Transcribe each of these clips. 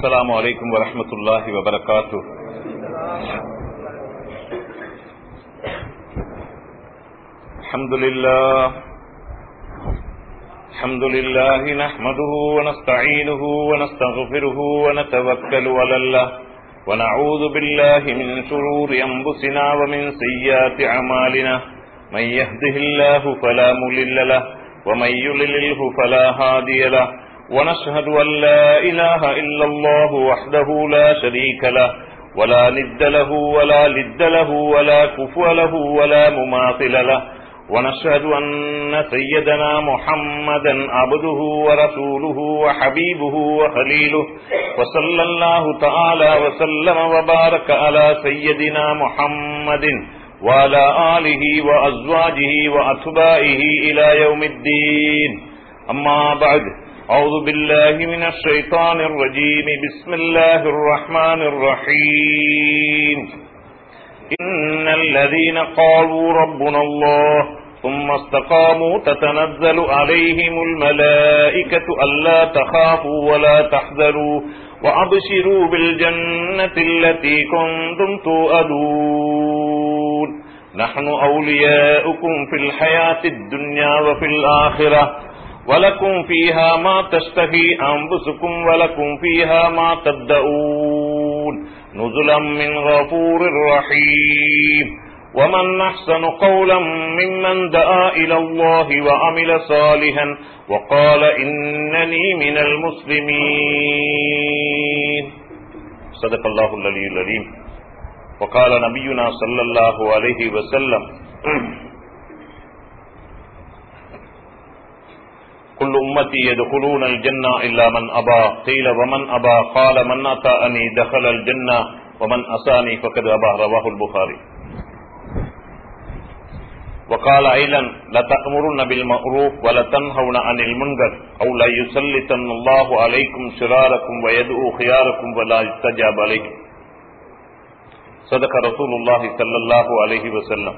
السلام عليكم ورحمة الله وبركاته الحمد لله الحمد لله نحمده ونستعينه ونستغفره ونتوكل على الله ونعوذ بالله من شرور أنفسنا ومن سيئات أعمالنا من يهده الله فلا مضل له ومن يضلله فلا هادي له ونشهد أن لا إله إلا الله وحده لا شريك له ولا ند له ولا لد له ولا كفو له ولا مماثل له ونشهد أن سيدنا محمدا عبده ورسوله وحبيبه وخليله وصلى الله تعالى وسلم وبارك على سيدنا محمد وعلى آله وأزواجه وأتباعه إلى يوم الدين أما بعد أعوذ بالله من الشيطان الرجيم بسم الله الرحمن الرحيم إن الذين قالوا ربنا الله ثم استقاموا تتنزل عليهم الملائكة ألا تخافوا ولا تحذروا وأبشروا بالجنة التي كنتم تؤدون نحن أولياؤكم في الحياة الدنيا وفي الآخرة ولكم فيها ما تشتهي أنفسكم ولكم فيها ما تدعون نزلا من غفور رحيم ومن أحسن قولا ممن دعا إلى الله وعمل صالحا وقال إنني من المسلمين صدق الله العلي العليم وقال نبينا صلى الله عليه وسلم كل أمتي يدخلون الجنة إلا من أبى قيل ومن أبى قال من أتاني دخل الجنة ومن أساني فقد أبى رواه البخاري وقال أيضا لتأمرن بالمعروف ولتنهون عن المنكر أو لا يسلطن الله عليكم شراركم ويدعو خياركم ولا يستجاب عليكم صدق رسول الله صلى الله عليه وسلم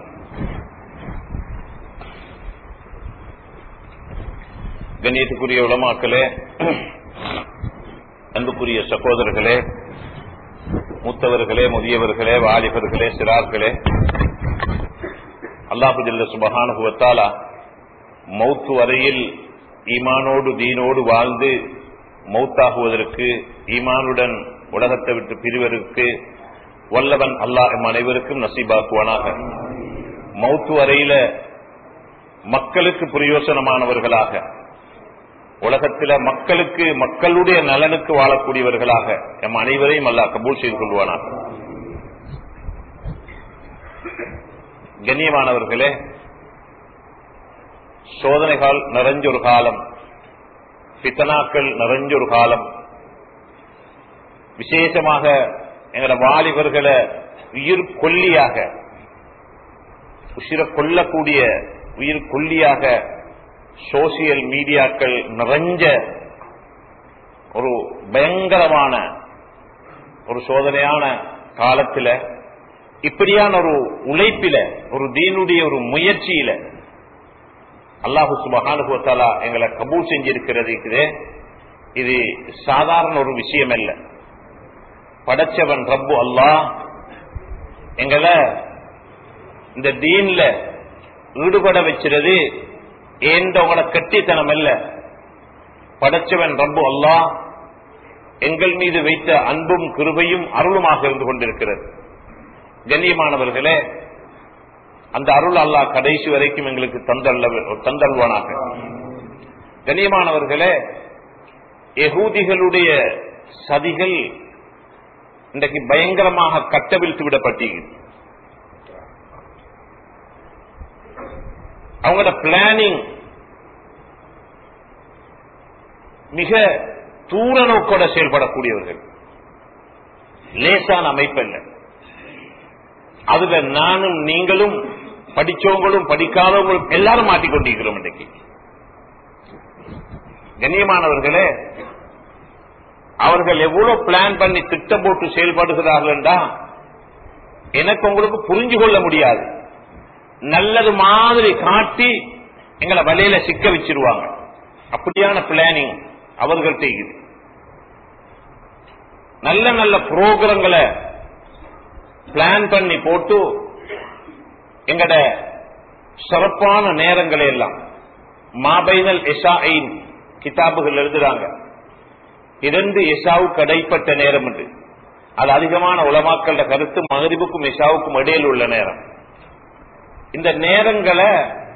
கண்ணியத்துக்குரிய உலமாக்களே அன்புக்குரிய சகோதரர்களே மூத்தவர்களே முதியவர்களே வாலிபர்களே சிறார்களே அல்லாஹுஜல்ல சுபகானுபவத்தாலா மௌத்து வரையில் ஈமானோடு தீனோடு வாழ்ந்து மௌத்தாகுவதற்கு ஈமானுடன் உலகத்தை விட்டு பிரிவதற்கு வல்லவன் அல்லாஹ் எம் அனைவருக்கும் நசீபாக்குவானாக மௌத்து வரையில மக்களுக்கு பிரயோசனமானவர்களாக உலகத்தில மக்களுக்கு மக்களுடைய நலனுக்கு வாழக்கூடியவர்களாக எம் அனைவரையும் அல்லாஹ் கபூல் செய்து கொள்வானாக கண்ணியமானவர்களே சோதனைகள் நிறைஞ்ச ஒரு காலம் பித்தனாக்கள் நிறைஞ்ச ஒரு காலம் விசேஷமாக எங்களோட வாலிபர்களை உயிர் கொல்லியாக உசிர கொல்லக்கூடிய உயிர் கொல்லியாக சோசியல் மீடியாக்கள் நிறைஞ்ச ஒரு பயங்கரமான ஒரு சோதனையான காலத்தில் இப்படியான ஒரு உழைப்பில ஒரு தீனுடைய ஒரு முயற்சியில அல்லாஹு சுபகானுபவத்தாலா எங்களை கபூல் செஞ்சிருக்கிறது இது சாதாரண ஒரு விஷயம் அல்ல படைச்சவன் ரப்பு அல்லாஹ் எங்களை இந்த தீன்ல ஈடுபட வச்சிருது ஏந்தவங்கள கட்டித்தனம் அல்ல படைச்சவன் ரப்பு அல்லாஹ் எங்கள் மீது வைத்த அன்பும் கிருபையும் அருளுமாக இருந்து கொண்டிருக்கிறது கண்ணியமானவர்களே அந்த அருள் அல்லா கடைசி வரைக்கும் எங்களுக்கு தந்தள்ள தந்தல்வானாக கண்ணியமானவர்களே எகூதிகளுடைய சதிகள் இன்றைக்கு பயங்கரமாக கட்டவிழ்த்து விடப்பட்டீங்க அவங்களோட பிளானிங் மிக தூர நோக்கோட செயல்படக்கூடியவர்கள் லேசான அமைப்பல்ல அதுல நானும் நீங்களும் படிச்சவங்களும் படிக்காதவங்களும் எல்லாரும் மாட்டிக்கொண்டிருக்கிறோம் இன்றைக்கு கண்ணியமானவர்களே அவர்கள் எவ்வளவு பிளான் பண்ணி திட்டம் போட்டு செயல்படுகிறார்கள் என்றா எனக்கு உங்களுக்கு புரிஞ்சு கொள்ள முடியாது நல்லது மாதிரி காட்டி எங்களை வலையில சிக்க வச்சிருவாங்க அப்படியான பிளானிங் அவர்கள்ட்ட இது நல்ல நல்ல புரோகிரங்களை பிளான் பண்ணி போட்டு எங்கட சிறப்பான நேரங்களை எல்லாம் மாபைனல் எஷாயின் கிதாபுகள் எழுதுறாங்க இரண்டு எஷாவுக்கு இடைப்பட்ட நேரம் உண்டு அது அதிகமான உலமாக்கள கருத்து மகரிபுக்கும் எஷாவுக்கும் இடையில் உள்ள நேரம் இந்த நேரங்களை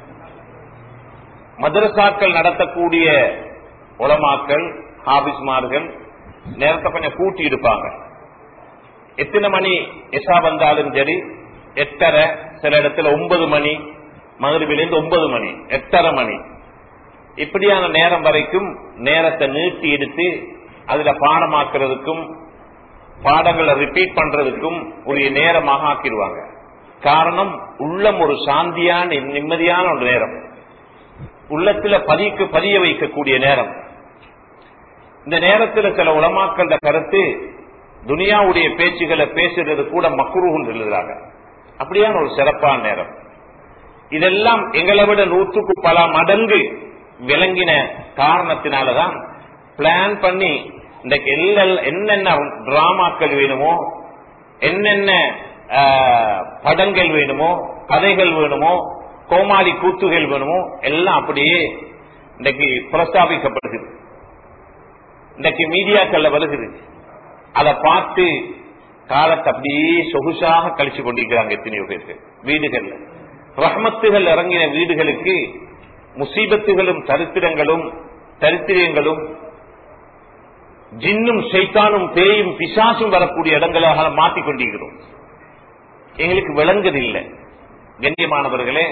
மதரசாக்கள் நடத்தக்கூடிய உலமாக்கள் ஹாபிஸ்மார்கள் நேரத்தை கொஞ்சம் கூட்டி இருப்பாங்க எத்தனை மணி எசா வந்தாலும் சரி எட்டரை சில இடத்துல ஒன்பது மணி மகரிபிலிருந்து ஒன்பது மணி எட்டரை மணி இப்படியான நேரம் வரைக்கும் நேரத்தை நீட்டி எடுத்து அதுல பாடமாக்குறதுக்கும் பாடங்களை ரிப்பீட் பண்றதுக்கும் உரிய நேரமாக ஆக்கிடுவாங்க காரணம் உள்ளம் ஒரு சாந்தியான நிம்மதியான ஒரு நேரம் உள்ளத்துல பதிக்கு பதிய வைக்கக்கூடிய நேரம் இந்த நேரத்தில் சில உலமாக்கள கருத்து துனியாவுடைய பேச்சுகளை பேசுறது கூட மக்குருகும் எழுதுறாங்க அப்படியான ஒரு சிறப்பான நேரம் இதெல்லாம் எங்களை விட நூற்றுக்கு பல மடங்கு விளங்கின காரணத்தினாலதான் பிளான் பண்ணி இந்த என்னென்ன டிராமாக்கள் வேணுமோ என்னென்ன படங்கள் வேணுமோ கதைகள் வேணுமோ கோமாளி கூத்துகள் வேணுமோ எல்லாம் அப்படியே இன்றைக்கு பிரஸ்தாபிக்கப்படுகிறது இன்றைக்கு மீடியாக்கள்ல வருகிறது அதை பார்த்து காலத்தை அப்படியே சொகுசாக கழிச்சு கொண்டிருக்கிறாங்க எத்தனையோ பேருக்கு வீடுகள்ல ரஹமத்துகள் இறங்கின வீடுகளுக்கு முசீபத்துகளும் தரித்திரங்களும் தரித்திரியங்களும் ஜின்னும் சைத்தானும் பேயும் பிசாசும் வரக்கூடிய இடங்களாக மாற்றிக் கொண்டிருக்கிறோம் எங்களுக்கு விளங்குதில்லை கண்ணியமானவர்களே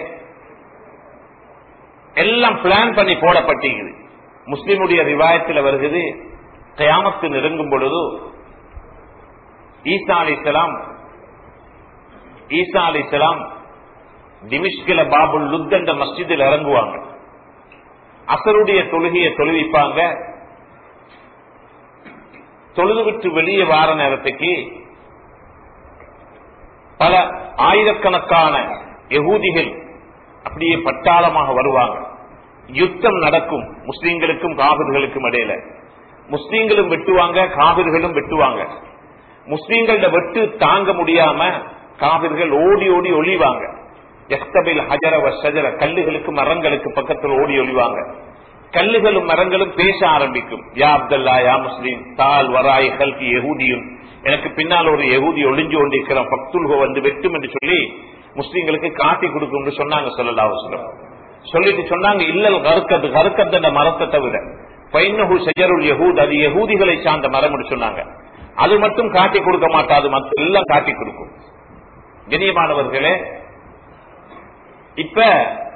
எல்லாம் பிளான் பண்ணி போடப்பட்டிருக்குது முஸ்லிமுடைய ரிவாயத்தில் வருகிறது கயாமத்து நெருங்கும் பொழுது ஈசா அலி இஸ்லாம் ஈசா அலி இஸ்லாம் டிமிஷ்கில பாபுல் லுத் என்ற மஸ்ஜிதில் இறங்குவாங்க அசருடைய தொழுகையை தொழுவிப்பாங்க தொழுது விட்டு வெளியே வார நேரத்துக்கு பல ஆயிரக்கணக்கான யகூதிகள் அப்படியே பட்டாளமாக வருவாங்க யுத்தம் நடக்கும் முஸ்லீம்களுக்கும் காவிர்களுக்கும் இடையில முஸ்லீம்களும் வெட்டுவாங்க காவிர்களும் வெட்டுவாங்க முஸ்லீம்கள வெட்டு தாங்க முடியாம காவிர்கள் ஓடி ஓடி ஒளிவாங்க எஸ்தபில் ஹஜர வசஜர கல்லுகளுக்கு மரங்களுக்கு பக்கத்தில் ஓடி ஒளிவாங்க கல்லுகளும் மரங்களும் பேச ஆரம்பிக்கும் யா அப்துல்லா யா முஸ்லீம் தால் வராய் கல்கி யகூதியும் எனக்கு பின்னால் ஒரு யகூதி ஒளிஞ்சு கொண்டிருக்கிறான் பக்துல்கோ வந்து வெட்டும் என்று சொல்லி முஸ்லீம்களுக்கு காட்டி கொடுக்கும் சொன்னாங்க சொல்லலா வசலம் சொல்லிட்டு சொன்னாங்க இல்லல் கருக்கத்து கருக்கத்த மரத்தை தவிர பைனஹு செஜருள் யகூத் அது யகூதிகளை சார்ந்த மரம் என்று சொன்னாங்க அது மட்டும் காட்டி கொடுக்க மாட்டாது மற்ற எல்லாம் காட்டி கொடுக்கும் கண்ணியமானவர்களே இப்ப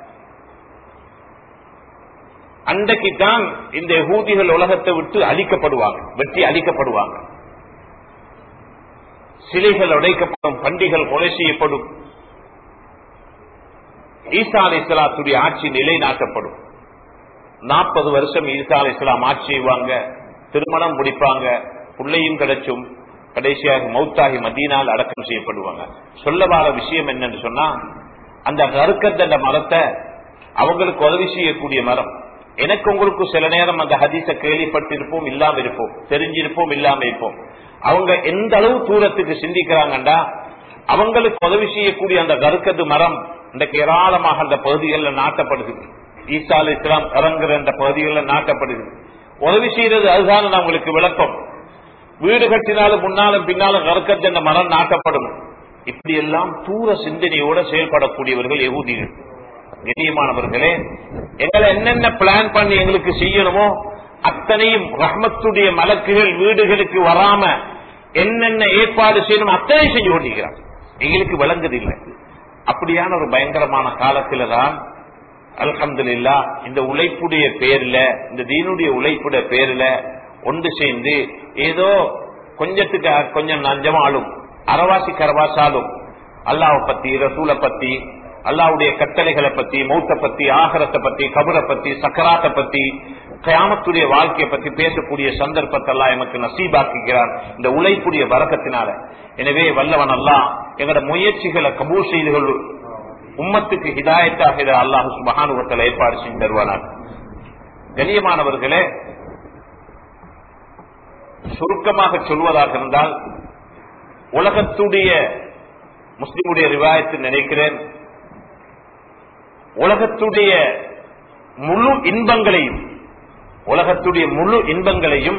அன்றைக்கு தான் இந்த யகூதிகள் உலகத்தை விட்டு அழிக்கப்படுவாங்க வெற்றி அழிக்கப்படுவாங்க சிலைகள் உடைக்கப்படும் பண்டிகள் கொலை செய்யப்படும் ஈசா அலி இஸ்லாத்துடைய ஆட்சி நிலைநாட்டப்படும் நாற்பது வருஷம் ஈசா அலி இஸ்லாம் ஆட்சி செய்வாங்க திருமணம் முடிப்பாங்க பிள்ளையும் கிடைச்சும் கடைசியாக மௌத்தாகி மதியனால் அடக்கம் செய்யப்படுவாங்க சொல்ல வர விஷயம் என்னன்னு சொன்னா அந்த கருக்கத்தண்ட மரத்தை அவங்களுக்கு உதவி செய்யக்கூடிய மரம் எனக்கு உங்களுக்கு சில நேரம் அந்த ஹதீச கேள்விப்பட்டிருப்போம் இல்லாம இருப்போம் தெரிஞ்சிருப்போம் இல்லாம இருப்போம் அவங்க எந்த அளவு தூரத்துக்கு சிந்திக்கிறாங்கண்டா அவங்களுக்கு உதவி செய்யக்கூடிய அந்த கருக்கது மரம் இன்றைக்கு ஏராளமாக அந்த பகுதிகளில் நாட்டப்படுகிறது ஈசா அலி இஸ்லாம் இறங்குற அந்த பகுதிகளில் நாட்டப்படுகிறது உதவி செய்யறது அதுதான் அவங்களுக்கு விளக்கம் வீடு கட்டினாலும் முன்னாலும் பின்னாலும் கருக்கத்து என்ற மரம் நாட்டப்படும் இப்படி எல்லாம் தூர சிந்தனையோட செயல்படக்கூடியவர்கள் எகுதிகள் கண்ணியமானவர்களே எங்களை என்னென்ன பிளான் பண்ணி எங்களுக்கு செய்யணுமோ அத்தனையும் ரஹ்மத்துடைய மலக்குகள் வீடுகளுக்கு வராம என்னென்ன ஏற்பாடு செய்யணும் அத்தனை செஞ்சு கொண்டிருக்கிறார் எங்களுக்கு விளங்குதில்லை அப்படியான ஒரு பயங்கரமான காலத்தில தான் அல்ஹம்துலில்லா இந்த உழைப்புடைய பேர்ல இந்த தீனுடைய உழைப்புடைய பேர்ல ஒன்று சேர்ந்து ஏதோ கொஞ்சத்துக்கு கொஞ்சம் நஞ்சமாலும் அறவாசி கரவாசாலும் அல்லாவை பத்தி ரசூலை பத்தி அல்லாவுடைய கட்டளைகளை பத்தி மௌத்த பத்தி ஆகரத்தை பத்தி கபரை பத்தி சக்கராத்தை பத்தி கயாமத்துடைய வாழ்க்கையை பத்தி பேசக்கூடிய சந்தர்ப்பத்தை எல்லாம் எமக்கு நசீபாக்குகிறார் இந்த உழைப்புடைய வரக்கத்தினால எனவே வல்லவன் அல்லா எங்களோட முயற்சிகளை கபூல் செய்து கொள்ளு உம்மத்துக்கு ஹிதாயத்தாக இதை அல்லாஹு சுபகானுவத்தில் ஏற்பாடு செய்து தருவானார் கண்ணியமானவர்களே சுருக்கமாக சொல்வதாக இருந்தால் உலகத்துடைய முஸ்லிமுடைய ரிவாயத்தை நினைக்கிறேன் உலகத்துடைய முழு இன்பங்களையும் உலகத்துடைய முழு இன்பங்களையும்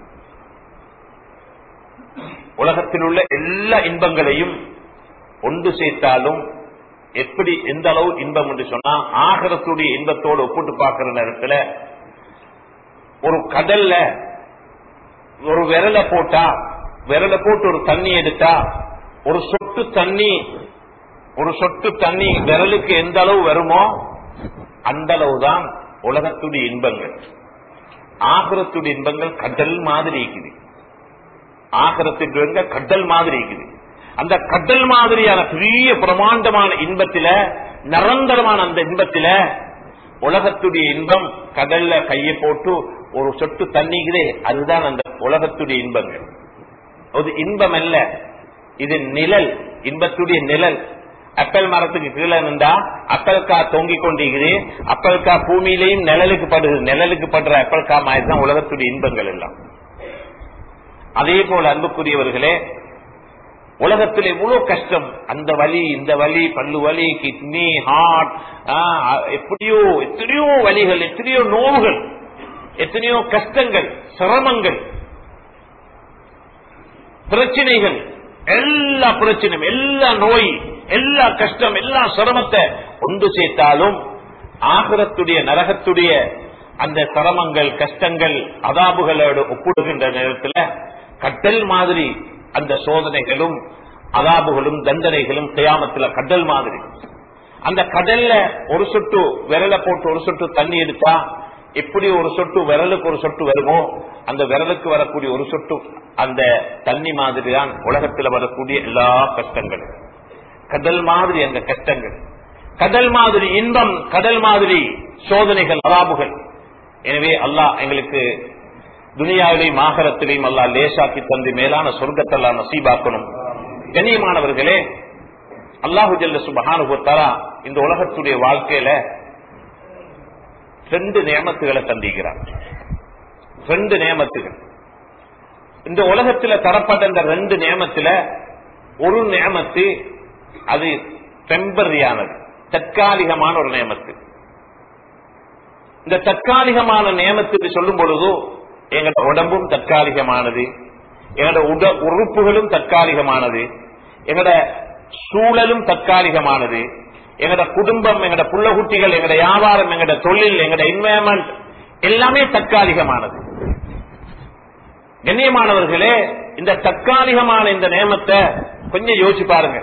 உலகத்தில் உள்ள எல்லா இன்பங்களையும் ஒன்று சேர்த்தாலும் எப்படி எந்த அளவு இன்பம் என்று சொன்னா ஆகரத்துடைய இன்பத்தோடு ஒப்பிட்டு பார்க்கிற நேரத்தில் ஒரு கடல்ல ஒரு விரலை போட்டா விரலை போட்டு ஒரு தண்ணி எடுத்தா ஒரு சொட்டு தண்ணி ஒரு சொட்டு தண்ணி விரலுக்கு எந்த அளவு வருமோ அந்த அளவுதான் உலகத்துடைய இன்பங்கள் ஆகரத்துடைய இன்பங்கள் கடல் மாதிரி இருக்குது ஆகரத்துடைய இன்பங்கள் கடல் மாதிரி இருக்குது அந்த கடல் மாதிரியான பெரிய பிரமாண்டமான இன்பத்தில நிரந்தரமான அந்த இன்பத்தில உலகத்துடைய இன்பம் கடல்ல கையை போட்டு ஒரு சொட்டு தண்ணிக்குதே அதுதான் அந்த உலகத்துடைய இன்பங்கள் அது இன்பம் அல்ல இது நிழல் இன்பத்துடைய நிழல் அப்பல் மரத்துக்கு கீழே நின்றா அப்பல்கா தொங்கிக் கொண்டிருக்குது அப்பல்கா பூமியிலையும் நிழலுக்கு படுது நிழலுக்கு படுற அப்பல்கா மாதிரி தான் உலகத்துடைய இன்பங்கள் எல்லாம் அதே போல அன்புக்குரியவர்களே உலகத்தில் எவ்வளவு கஷ்டம் அந்த வலி இந்த வலி பல்லு வலி கிட்னி ஹார்ட் எப்படியோ எத்தனையோ வலிகள் எத்தனையோ நோவுகள் எத்தனையோ கஷ்டங்கள் சிரமங்கள் பிரச்சனைகள் எல்லா பிரச்சனையும் எல்லா நோய் எல்லா கஷ்டம் எல்லா சிரமத்தை ஒன்று சேர்த்தாலும் ஆகரத்துடைய நரகத்துடைய அந்த சிரமங்கள் கஷ்டங்கள் அதாபுகளோடு ஒப்பிடுகின்ற நேரத்தில் கட்டல் மாதிரி அந்த சோதனைகளும் அதாபுகளும் தண்டனைகளும் கியாமத்தில் கடல் மாதிரி அந்த கடல்ல ஒரு சொட்டு விரலை போட்டு ஒரு சொட்டு தண்ணி எடுத்தா எப்படி ஒரு சொட்டு விரலுக்கு ஒரு சொட்டு வருமோ அந்த விரலுக்கு வரக்கூடிய ஒரு சொட்டு அந்த தண்ணி மாதிரி தான் உலகத்தில் வரக்கூடிய எல்லா கஷ்டங்களும் கடல் மாதிரி அந்த கஷ்டங்கள் கடல் மாதிரி இன்பம் கடல் மாதிரி சோதனைகள் அராபுகள் எனவே அல்லாஹ் எங்களுக்கு துனியாவிலையும் ஆகரத்திலையும் அல்லா லேசாக்கி தந்து மேலான சொர்க்கத்தெல்லாம் நசீபாக்கணும் கண்ணியமானவர்களே அல்லாஹு ஜல்ல சுபஹானுபத்தாரா இந்த உலகத்துடைய வாழ்க்கையில ரெண்டு நியமத்துகளை தந்திக்கிறார் ரெண்டு நியமத்துகள் இந்த உலகத்தில் தரப்பட்ட இந்த ரெண்டு நியமத்துல ஒரு நியமத்து அது டெம்பரரியானது தற்காலிகமான ஒரு நியமத்து இந்த தற்காலிகமான நியமத்துக்கு சொல்லும் பொழுதோ எங்களோட உடம்பும் தற்காலிகமானது எங்களோட உட உறுப்புகளும் தற்காலிகமானது எங்களோட சூழலும் தற்காலிகமானது எங்கட குடும்பம் எங்கட புள்ள குட்டிகள் எங்கட வியாபாரம் எங்கட தொழில் எங்கட இன்வெஸ்ட்மெண்ட் எல்லாமே தற்காலிகமானது கண்ணியமானவர்களே இந்த தற்காலிகமான இந்த நியமத்தை கொஞ்சம் யோசிச்சு பாருங்க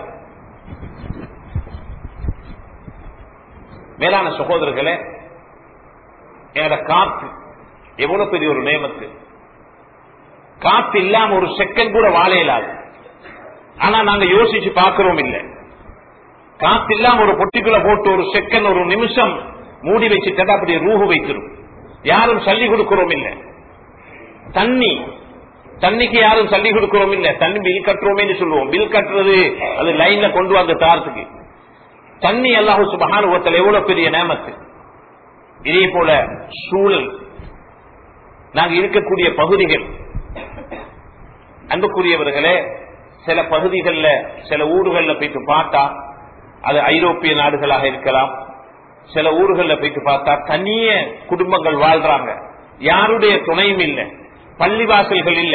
மேலான சகோதரர்களே எங்கட காத்து எவ்வளவு பெரிய ஒரு நியமத்து காத்து இல்லாம ஒரு செகண்ட் கூட வாழ இயலாது ஆனா நாங்க யோசிச்சு பார்க்கிறோம் இல்லை காத்து இல்லாம ஒரு பொட்டிக்குள்ள போட்டு ஒரு செகண்ட் ஒரு நிமிஷம் மூடி வச்சுட்டா அப்படி ரூஹு வைக்கிறோம் யாரும் சல்லி கொடுக்கிறோம் இல்ல தண்ணி தண்ணிக்கு யாரும் சல்லி கொடுக்கிறோம் இல்ல தண்ணி பில் கட்டுறோமே சொல்லுவோம் பில் கட்டுறது அது லைன்ல கொண்டு வந்த தாரத்துக்கு தண்ணி அல்லாஹு சுபகானுவத்தில் எவ்வளவு பெரிய நேமத்து இதே போல சூழல் நாங்க இருக்கக்கூடிய பகுதிகள் அன்புக்குரியவர்களே சில பகுதிகளில் சில ஊர்களில் போயிட்டு பார்த்தா அது ஐரோப்பிய நாடுகளாக இருக்கலாம் சில ஊர்களில் போயிட்டு பார்த்தா தனிய குடும்பங்கள் வாழ்றாங்க யாருடைய துணையும் இல்லை பள்ளிவாசல்கள் இல்ல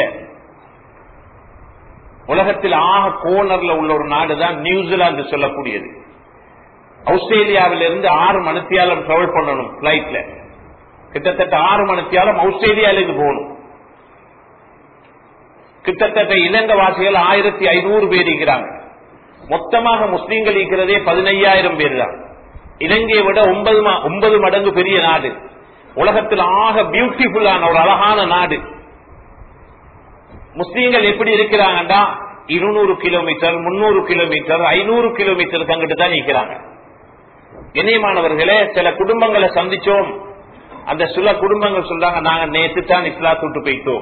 உலகத்தில் ஆக கோனர்ல உள்ள ஒரு நாடு தான் நியூசிலாந்து சொல்லக்கூடியது ஆஸ்திரேலியாவில இருந்து ஆறு மணித்தியாலம் டிராவல் பண்ணணும் பிளைட்ல கிட்டத்தட்ட ஆறு மணித்தியாலம் ஆஸ்திரேலியாவிலிருந்து போகணும் கிட்டத்தட்ட இலங்கை வாசிகள் ஆயிரத்தி ஐநூறு பேர் இருக்கிறாங்க மொத்தமாக முஸ்லீம்கள் இருக்கிறதே பதினையாயிரம் பேர் தான் இலங்கையை விட ஒன்பது ஒன்பது மடங்கு பெரிய நாடு உலகத்தில் ஆக பியூட்டிஃபுல்லான ஒரு அழகான நாடு முஸ்லீம்கள் எப்படி இருக்கிறாங்கடா இருநூறு கிலோமீட்டர் முன்னூறு கிலோமீட்டர் ஐநூறு கிலோமீட்டர் தங்கிட்டு தான் நிற்கிறாங்க இணையமானவர்களே சில குடும்பங்களை சந்திச்சோம் அந்த சில குடும்பங்கள் சொல்றாங்க நாங்க நேற்று தான் இஸ்லாத்து விட்டு போயிட்டோம்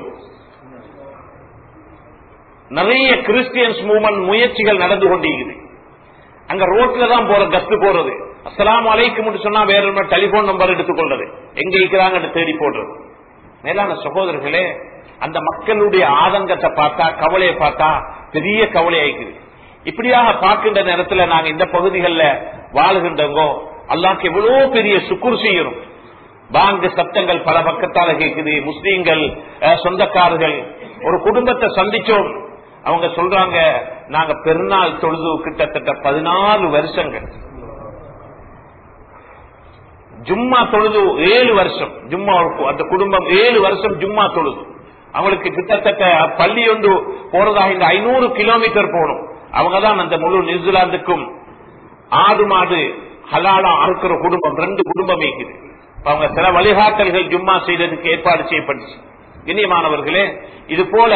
நிறைய கிறிஸ்டியன்ஸ் மூவ்மெண்ட் முயற்சிகள் நடந்து கொண்டிருக்குது அங்க ரோட்ல தான் போற கஸ்ட் போறது அஸ்லாம் அலைக்கும் சொன்னா வேற டெலிபோன் நம்பர் எடுத்துக்கொள்றது எங்க இருக்கிறாங்கன்னு தேடி போடுறது மேலான சகோதரர்களே அந்த மக்களுடைய ஆதங்கத்தை பார்த்தா கவலையை பார்த்தா பெரிய கவலை ஆயிக்குது இப்படியாக பார்க்கின்ற நேரத்துல நாங்க இந்த பகுதிகளில் வாழுகின்றவங்கோ அல்லாஹ்க்கு எவ்வளவு பெரிய சுக்குர் செய்யணும் பாங்கு சத்தங்கள் பல பக்கத்தால கேக்குது முஸ்லீம்கள் அஹ், சொந்தக்காரர்கள் ஒரு குடும்பத்தை சந்திச்சோம் அவங்க சொல்றாங்க நாங்க பெருநாள் தொழுது கிட்டத்தட்ட பதினாலு வருஷங்கள் ஜும்மா தொழுது ஏழு வருஷம் ஜும்மா அந்த குடும்பம் ஏழு வருஷம் ஜும்மா தொழுது அவங்களுக்கு கிட்டத்தட்ட பள்ளி ஒன்று போறதாக இந்த ஐநூறு கிலோமீட்டர் போகணும் அவங்க தான் அந்த முழு நியூசிலாந்துக்கும் ஆடு மாடு ஹலாலா அறுக்கிற குடும்பம் ரெண்டு குடும்பம் இருக்குது இப்ப அவங்க சில வழிகாட்டல்கள் ஜும்மா செய்யறதுக்கு ஏற்பாடு செய்யப்பட்டுச்சு இனியமானவர்களே இது போல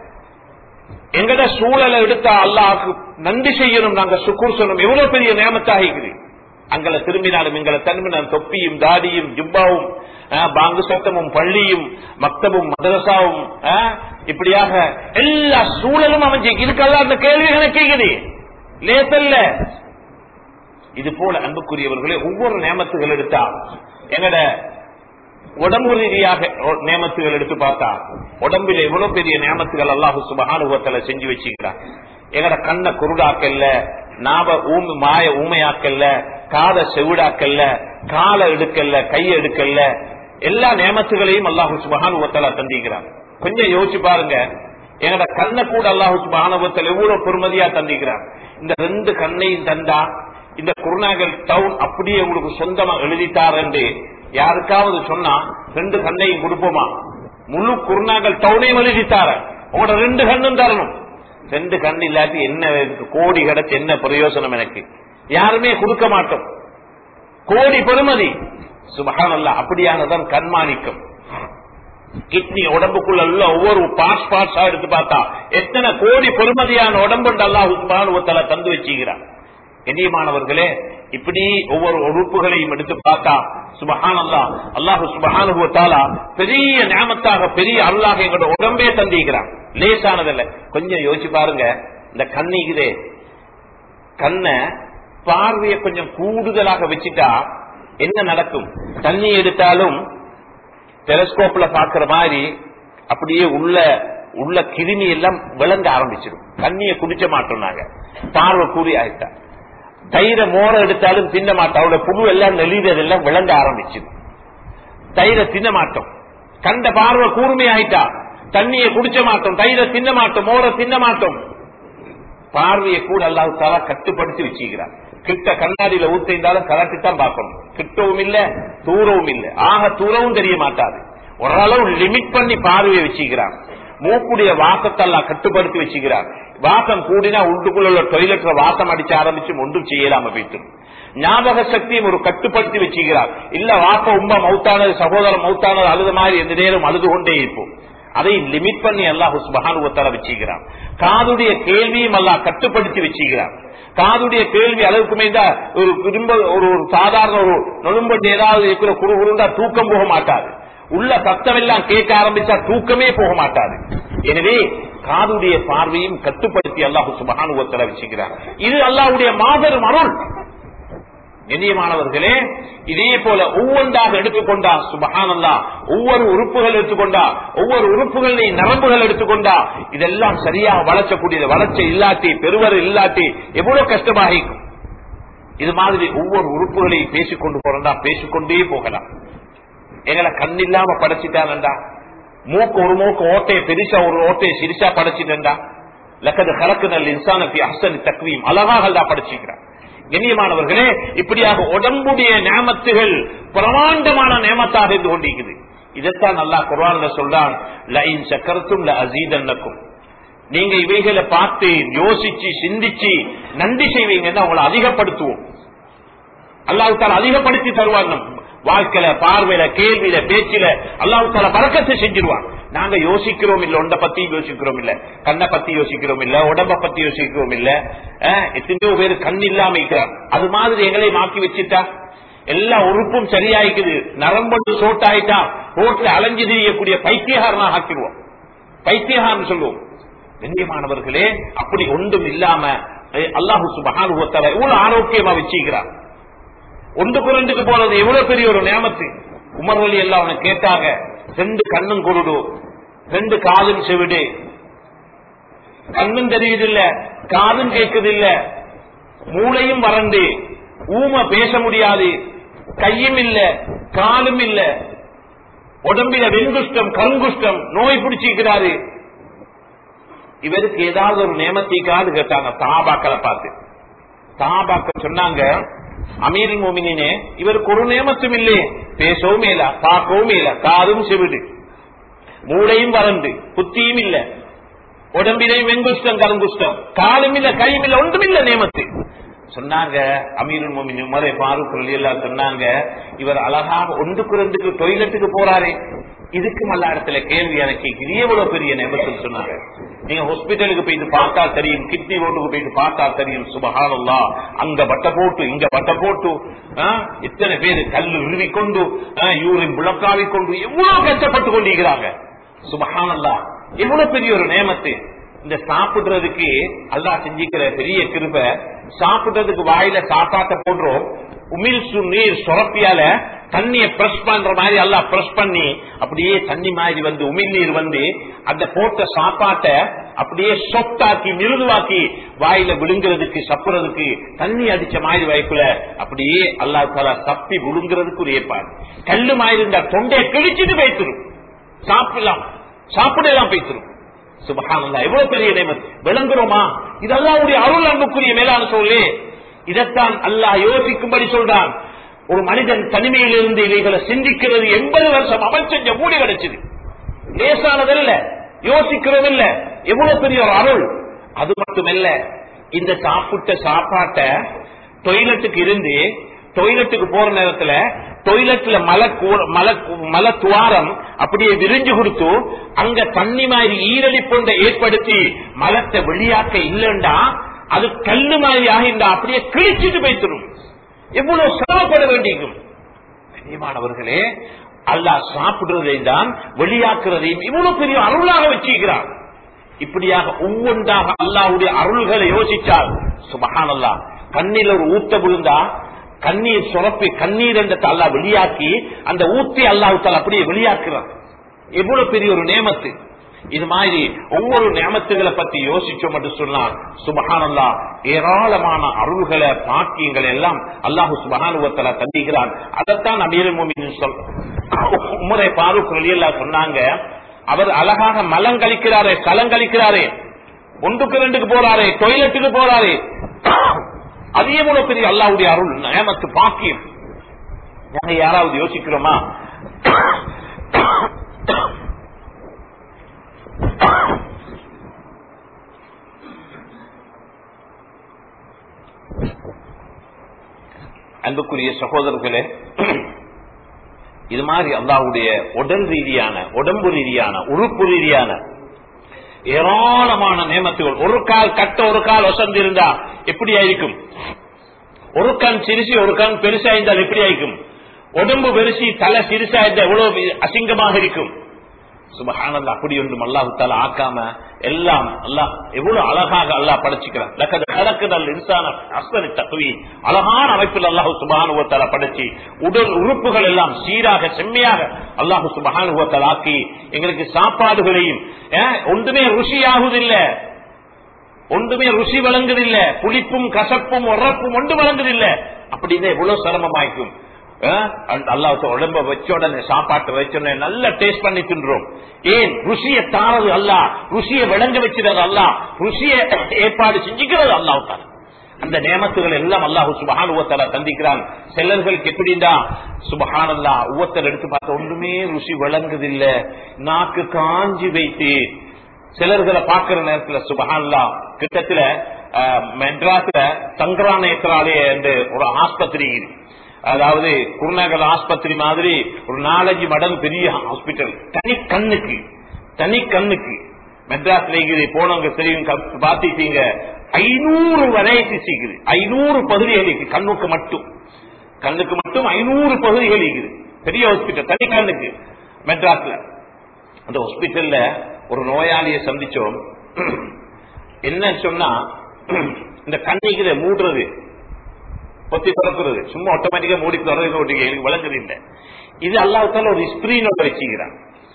எங்கட சூழலை எடுத்தா அல்லாஹ்க்கு நன்றி செய்யணும் நாங்க சுக்கூர் சொல்லணும் எவ்வளவு பெரிய நியமத்தாக இருக்குது அங்களை திரும்பினாலும் எங்களை திரும்பினாலும் தொப்பியும் தாடியும் ஜுப்பாவும் அஹ், பாங்கு சத்தமும் பள்ளியும் மக்தபும் மதரசாவும் அஹ், இப்படியாக எல்லா சூழலும் அமைஞ்சு இதுக்கெல்லாம் அந்த கேள்விகளை கேக்குது லேசல்ல இது போல அன்புக்குரியவர்களே ஒவ்வொரு நியமத்துகள் எடுத்தா எங்கட உடம்பு ரீதியாக ஒ- நியமத்துகள் எடுத்து பார்த்தா உடம்பில் எவ்வளவு பெரிய நியமத்துகள் அல்லாஹு சுபகானுபவத்துல செஞ்சு வச்சுக்கிறான் எங்கட கண்ணை குருடாக்கல்ல நாவ ஊமி மாய ஊமையாக்கல்ல காத செவிடாக்கல்ல காலை எடுக்கல்ல கையை எடுக்கல்ல எல்லா நியமத்துகளையும் அல்லாஹு சுபகானுபவத்தால தந்திக்கிறான் கொஞ்சம் யோசிச்சு பாருங்க எங்கட கண்ணை கூட அல்லாஹு சுபகானுபவத்தில் எவ்வளவு பெருமதியா தந்திக்கிறான் இந்த ரெண்டு கண்ணையும் தந்தா இந்த குருநாகல் டவுன் அப்படியே உங்களுக்கு சொந்தமா எழுதிட்டார் என்று யாருக்காவது சொன்னா ரெண்டு கண்ணையும் கொடுப்போமா முழு குருநாகல் டவுனையும் எழுதித்தார உங்களோட ரெண்டு கண்ணும் தரணும் ரெண்டு கண் இல்லாட்டி என்ன இதுக்கு கோடி கிடைச்சு என்ன பிரயோசனம் எனக்கு யாருமே கொடுக்க மாட்டோம் கோடி பெருமதி சுபகானல்ல அப்படியானதான் கண்மாணிக்கம் கிட்னி உடம்புக்குள்ள உள்ள ஒவ்வொரு பார்ட்ஸ் பார்ட்ஸா எடுத்து பார்த்தா எத்தனை கோடி பெருமதியான உடம்பு அல்லாஹ் சுபானுவத்தல தந்து வச்சுக்கிறான் கண்ணியமானவர்களே இப்படி ஒவ்வொரு உறுப்புகளையும் எடுத்து பார்த்தா சுபஹான் அல்லா அல்லாஹு சுபஹானுவத்தாலா பெரிய ஞாபகத்தாக பெரிய அல்லாஹ் எங்களோட உடம்பே தந்திக்கிறான் லேசானதில்ல கொஞ்சம் யோசிச்சு பாருங்க இந்த கண்ணிக்குதே கண்ணை பார்வையை கொஞ்சம் கூடுதலாக வச்சுட்டா என்ன நடக்கும் தண்ணி எடுத்தாலும் டெலஸ்கோப்ல பாக்குற மாதிரி அப்படியே உள்ள உள்ள கிருமி எல்லாம் விளங்க ஆரம்பிச்சிடும் தண்ணியை குடிச்ச மாட்டோம் நாங்க பார்வை கூடி ஆயிட்டா தயிரை மோர எடுத்தாலும் தின்ன மாட்டோம் அவரோட புழு எல்லாம் நெளிதெல்லாம் விளங்க ஆரம்பிச்சிடும் தயிரை தின்ன மாட்டோம் கண்ட பார்வை கூர்மை ஆயிட்டா தண்ணியை குடிச்ச மாட்டோம் தயிரை தின்ன மாட்டோம் மோர தின்ன மாட்டோம் பார்வையை கூட அல்லாஹ் தாலா கட்டுப்படுத்தி வச்சுக்கிறார் கிட்ட கண்ணாடியில ஊத்திருந்தாலும் கலட்டி தான் பார்க்கணும் கிட்டவும் இல்ல தூரவும் இல்ல ஆக தூரவும் தெரிய மாட்டாது ஓரளவு லிமிட் பண்ணி பார்வையை வச்சுக்கிறான் மூக்குடைய வாசத்தெல்லாம் கட்டுப்படுத்தி வச்சுக்கிறார் வாசம் கூடினா உள்ளுக்குள்ள உள்ள டொய்லெட்ல வாசம் அடிச்சு ஆரம்பிச்சு ஒன்றும் செய்யலாம போயிட்டு ஞாபக சக்தியும் ஒரு கட்டுப்படுத்தி வச்சுக்கிறார் இல்ல வாப்ப உமா மௌத்தானது சகோதரன் மௌத்தானது அழுத மாதிரி எந்த நேரம் அழுது கொண்டே இருப்போம் அதை லிமிட் பண்ணி அல்லாஹ் சுபகானுவத்தால வச்சுக்கிறான் காதுடைய கேள்வியும் அல்லாஹ் கட்டுப்படுத்தி வச்சுக்கிறான் காதுடைய கேள்வி அளவுக்குமே தான் ஒரு திரும்ப ஒரு ஒரு சாதாரண ஒரு நொழும்பட்டு ஏதாவது இருக்கிற குறுகுறுந்தா தூக்கம் போக மாட்டாது உள்ள சத்தம் எல்லாம் கேட்க ஆரம்பிச்சா தூக்கமே போக மாட்டாது எனவே காதுடைய பார்வையும் கட்டுப்படுத்தி அல்லாஹு சுபகானுவத்தல வச்சுக்கிறார் இது அல்லாஹ்வுடைய மாபெரும் அருள் கண்ணியமானவர்களே இதே போல ஒவ்வொன்றாக எடுத்துக்கொண்டா சுபஹானல்லா ஒவ்வொரு உறுப்புகள் எடுத்துக்கொண்டா ஒவ்வொரு உறுப்புகளின் நரம்புகள் எடுத்துக்கொண்டா இதெல்லாம் சரியாக வளர்ச்சக்கூடியது வளர்ச்சி இல்லாட்டி பெருவர் இல்லாட்டி எவ்வளவு கஷ்டமாக இருக்கும் இது மாதிரி ஒவ்வொரு உறுப்புகளையும் பேசிக்கொண்டு போறா பேசிக்கொண்டே போகலாம் எங்களை கண் இல்லாம படைச்சிட்டாங்கண்டா மூக்கு ஒரு மூக்கு ஓட்டையை பெருசா ஒரு ஓட்டையை சிரிசா படைச்சிட்டா லக்கது கலக்குதல் இன்சானத்தி அசனி தக்வீம் அழகாக படைச்சிக்கிறான் கண்ணியமானவர்களே இப்படியாக உடம்புடைய நேமத்துகள் பிரமாண்டமான நேமத்தாக இருந்து கொண்டிருக்குது இதைத்தான் நல்லா குர்ஆன்ல சொல்றான் லைன் சக்கரத்தும் அசீதன்னக்கும் நீங்க இவைகளை பார்த்து யோசிச்சு சிந்திச்சு நன்றி செய்வீங்கன்னா உங்களை அதிகப்படுத்துவோம் அல்லாஹால அதிகப்படுத்தி தருவார் நம் வாழ்க்கையில பார்வையில கேள்வியில பேச்சில அல்லாஹால பறக்கத்தை செஞ்சிருவான் நாங்க யோசிக்கிறோம் இல்ல ஒண்ட பத்தி யோசிக்கிறோம் இல்ல கண்ணை பத்தி யோசிக்கிறோம் இல்ல உடம்ப பத்தி யோசிக்கிறோம் இல்ல அஹ், எத்தனையோ பேர் கண் இல்லாம இருக்கிறார் அது மாதிரி எங்களை மாக்கி வச்சுட்டா எல்லா உறுப்பும் சரியாயிக்குது நரம்பு சோட்டாயிட்டா ரோட்ல அலைஞ்சு திரியக்கூடிய பைத்தியகாரனா ஆக்கிடுவோம் பைத்தியகாரன் சொல்லுவோம் கண்ணியமானவர்களே அப்படி ஒன்றும் இல்லாம அஹ், அல்லாஹு சுபஹானுவத்தால எவ்வளவு ஆரோக்கியமா வச்சுக்கிறார் ஒன்றுக்கு ரெண்டுக்கு போறது எவ்வளவு பெரிய ஒரு நியமத்து உமர் வழி எல்லாம் அவனை கேட்டாங்க ரெண்டு கண்ணும் குருடு ரெண்டு காதும் செவிடு கண்ணும் தெரியுதில்ல காதும் கேட்குதில்ல மூளையும் வறண்டு ஊம பேச முடியாது கையும் இல்ல காலும் இல்ல உடம்பில வெண்குஷ்டம் கருங்குஷ்டம் நோய் பிடிச்சிருக்கிறாரு இவருக்கு ஏதாவது ஒரு நியமத்திக்காது கேட்டாங்க தாபாக்களை பார்த்து தாபாக்கள் சொன்னாங்க அமீர் மோமினே இவருக்கு ஒரு நியமத்தும் இல்லையே பேசவும் இல்ல பார்க்கவும் இல்ல காதும் செவிடு மூளையும் வறண்டு புத்தியும் இல்ல உடம்பிலையும் வெங்குஷ்டம் கருங்குஷ்டம் காலும் இல்ல கையும் இல்ல ஒன்றும் இல்ல நியமத்து சொன்னாங்க அமீருல் மோமின் உமரை பாரூக் எல்லாம் சொன்னாங்க இவர் அழகாக ஒன்றுக்கு ரெண்டுக்கு டொய்லெட்டுக்கு போறாரே இதுக்கும் அல்ல இடத்துல கேள்வி எனக்கு இது எவ்வளவு பெரிய நியமத்தில் சொன்னாங்க நீங்க ஹாஸ்பிட்டலுக்கு போயிட்டு பார்த்தா தெரியும் கிட்னி ரோட்டுக்கு போயிட்டு பார்த்தா தெரியும் சுபஹானல்லா அங்க பட்ட போட்டு இங்க பட்ட போட்டு ஆ, இத்தனை பேர் கல்லு உருவி கொண்டு யூரின் புழக்காவி கொண்டு எவ்வளவு கஷ்டப்பட்டு கொண்டிருக்கிறாங்க சுபஹானல்லா எவ்வளவு பெரிய ஒரு நியமத்து இந்த சாப்பிடுறதுக்கு அல்லாஹ் செஞ்சிக்கிற பெரிய கிருப சாப்பிடுறதுக்கு வாயில சாப்பாட்டை போடுறோம் உமிழ் சு நீர் சுரப்பியால தண்ணிய பிரஷ் பண்ற மாதிரி எல்லாம் பிரஷ் பண்ணி அப்படியே தண்ணி மாதிரி வந்து உமிழ் நீர் வந்து அந்த போட்ட சாப்பாட்டை அப்படியே சொத்தாக்கி மிருதுவாக்கி வாயில விழுங்குறதுக்கு சப்புறதுக்கு தண்ணி அடிச்ச மாதிரி வாய்ப்புல அப்படியே அல்லா தலா தப்பி விழுங்குறதுக்கு ஒரு ஏற்பாடு கல்லு மாதிரி இருந்தா தொண்டையை கிழிச்சிட்டு வைத்திரும் சாப்பிடலாம் சாப்பிடலாம் வைத்திரும் சுபஹானல்லா எவ்வளவு பெரிய நியமத் விளங்குறோமா இதெல்லாம் ஒரு அருள் அன்புக்குரிய மேலான சொல்லு இதைத்தான் அல்லாஹ் யோசிக்கும்படி சொல்றான் ஒரு மனிதன் தனிமையிலிருந்து இவைகளை சிந்திக்கிறது எண்பது வருஷம் அவன் செஞ்ச மூடி கிடைச்சது லேசானதல்ல யோசிக்கிறதில்ல எவ்வளவு பெரிய ஒரு அருள் அது மட்டுமல்ல இந்த சாப்பிட்ட சாப்பாட்டை டொய்லெட்டுக்கு இருந்து டொய்லெட்டுக்கு போற நேரத்துல டொய்லெட்ல மலை கூ- மலை மலை துவாரம் அப்படியே விரிஞ்சு கொடுத்து அங்க தண்ணி மாதிரி ஈரலி போன்ற ஏற்படுத்தி மலத்தை வெளியாக்க இல்லைண்டா அது கல்லு மாதிரி ஆகிண்டா அப்படியே கிழிச்சிட்டு வைத்திரும் எவ்வளவு சிரமப்பட வேண்டியிருக்கும் கண்ணியமானவர்களே அல்லாஹ் சாப்பிடுறதை தான் வெளியாக்குறதையும் இவ்வளவு பெரிய அருளாக வச்சிருக்கிறான் இப்படியாக ஒவ்வொன்றாக அல்லாஹ்வுடைய அருள்களை யோசிச்சால் சுபஹான் அல்லாஹ் கண்ணில் ஒரு ஊத்த விழுந்தா கண்ணீர் சுரப்பி கண்ணீர் என்ற அல்லாஹ் வெளியாக்கி அந்த ஊத்தி அல்லாஹ் தால் அப்படியே வெளியாக்குறான் எவ்வளவு பெரிய ஒரு நேமத்து இது மாதிரி ஒவ்வொரு நியமத்துகளை பத்தி யோசிச்சோம் என்று சொன்னால் சுபஹானல்லா ஏராளமான அருள்களை பாக்கியங்களை எல்லாம் அல்லாஹு சுபஹானுவத்தலா தந்திக்கிறான் அதைத்தான் அமீர் மோமின் சொல் உமரை பாரூக் ரலியல்லாஹு சொன்னாங்க அவர் அழகாக மலம் கழிக்கிறாரே கலம் கழிக்கிறாரே ஒன்றுக்கு ரெண்டுக்கு போறாரே டொய்லெட்டுக்கு போறாரே அதே போல பெரிய அல்லாஹ்வுடைய அருள் நியமத்து பாக்கியம் நாங்க யாராவது யோசிக்கிறோமா அன்புக்குரிய சகோதரர்களே இது மாதிரி அல்லாஹ்வுடைய உடல் ரீதியான உடம்பு ரீதியான உறுப்பு ரீதியான ஏராளமான நியமத்துகள் ஒரு கால் கட்ட ஒரு கால் வசந்து இருந்தா எப்படி ஆயிருக்கும் ஒரு கண் சிறுசி ஒரு கண் பெருசா இருந்தால் எப்படி ஆயிருக்கும் உடம்பு பெருசி தலை சிறுசா இருந்தா எவ்வளவு அசிங்கமாக இருக்கும் சுபஹானல்லா அப்படி ஒன்றும் அல்லாஹு தால ஆக்காம எல்லாம் அல்லாஹ் எவ்வளவு அழகாக அல்லாஹ் படைச்சுக்கிறான் லக்கது கலக்குதல் இன்சான அஸ்வரி தக்குவி அழகான அமைப்பில் அல்லாஹு சுபஹானுவத்தால படைச்சு உடல் உறுப்புகள் எல்லாம் சீராக செம்மையாக அல்லாஹு சுபஹானுவத்தால் ஆக்கி எங்களுக்கு சாப்பாடுகளையும் ஏன், ஒன்றுமே ருசியாகுதில்லை ஒன்றுமே ருசி வழங்குதில்ல புளிப்பும் கசப்பும் உரப்பும் ஒன்று வழங்குதில்ல அப்படின்னு எவ்வளவு சிரமமாய்க்கும் அல்லாஹ் உடம்ப வச்ச உடனே சாப்பாட்டை வச்ச உடனே நல்லா டேஸ்ட் பண்ணி தின்றோம் ஏன் ருசியை தாரது அல்ல ருசியை விளங்க வச்சிருது அல்ல ருசியை ஏற்பாடு செஞ்சுக்கிறது அல்லாஹ் தான் அந்த நியமத்துகள் எல்லாம் அல்லாஹு சுபஹான் உவத்தலா தந்திக்கிறான் சிலர்களுக்கு எப்படின்னா சுபஹான் அல்லா உவத்தல் எடுத்து பார்த்த ஒன்றுமே ருசி விளங்குதில்ல நாக்கு காஞ்சி வைத்து சிலர்களை பார்க்கிற நேரத்துல சுபஹான்லா கிட்டத்துல அஹ், மெட்ராஸ்ல சங்கரானேத்ராலய என்று ஒரு ஆஸ்பத்திரி இருக்கு. அதாவது குருநகர் ஆஸ்பத்திரி மாதிரி ஒரு நாலஞ்சு மடங்கு பெரிய ஹாஸ்பிட்டல் தனி கண்ணுக்கு தனி கண்ணுக்கு மெட்ராஸ்ல இருக்குது போனவங்க தெரியும் க- பாத்திட்டீங்க ஐநூறு வெரைட்டிஸ் இருக்குது ஐநூறு பகுதிகள் இருக்கு கண்ணுக்கு மட்டும் கண்ணுக்கு மட்டும் ஐநூறு பகுதிகள் இருக்குது பெரிய ஹாஸ்பிட்டல் தனி கண்ணுக்கு மெட்ராஸ்ல அந்த ஹாஸ்பிட்டல்ல ஒரு நோயாளியை சந்திச்சோம் என்ன சொன்னா இந்த கண்ணிக்கு மூடுறது பொத்தி திறக்கிறது சும்மா ஆட்டோமேட்டிக்கா மூடி திறந்து ஓட்டிக்க எனக்கு வழங்குது இல்லை இது அல்லாஹால ஒரு ஸ்கிரீனோட வச்சுக்கிறான்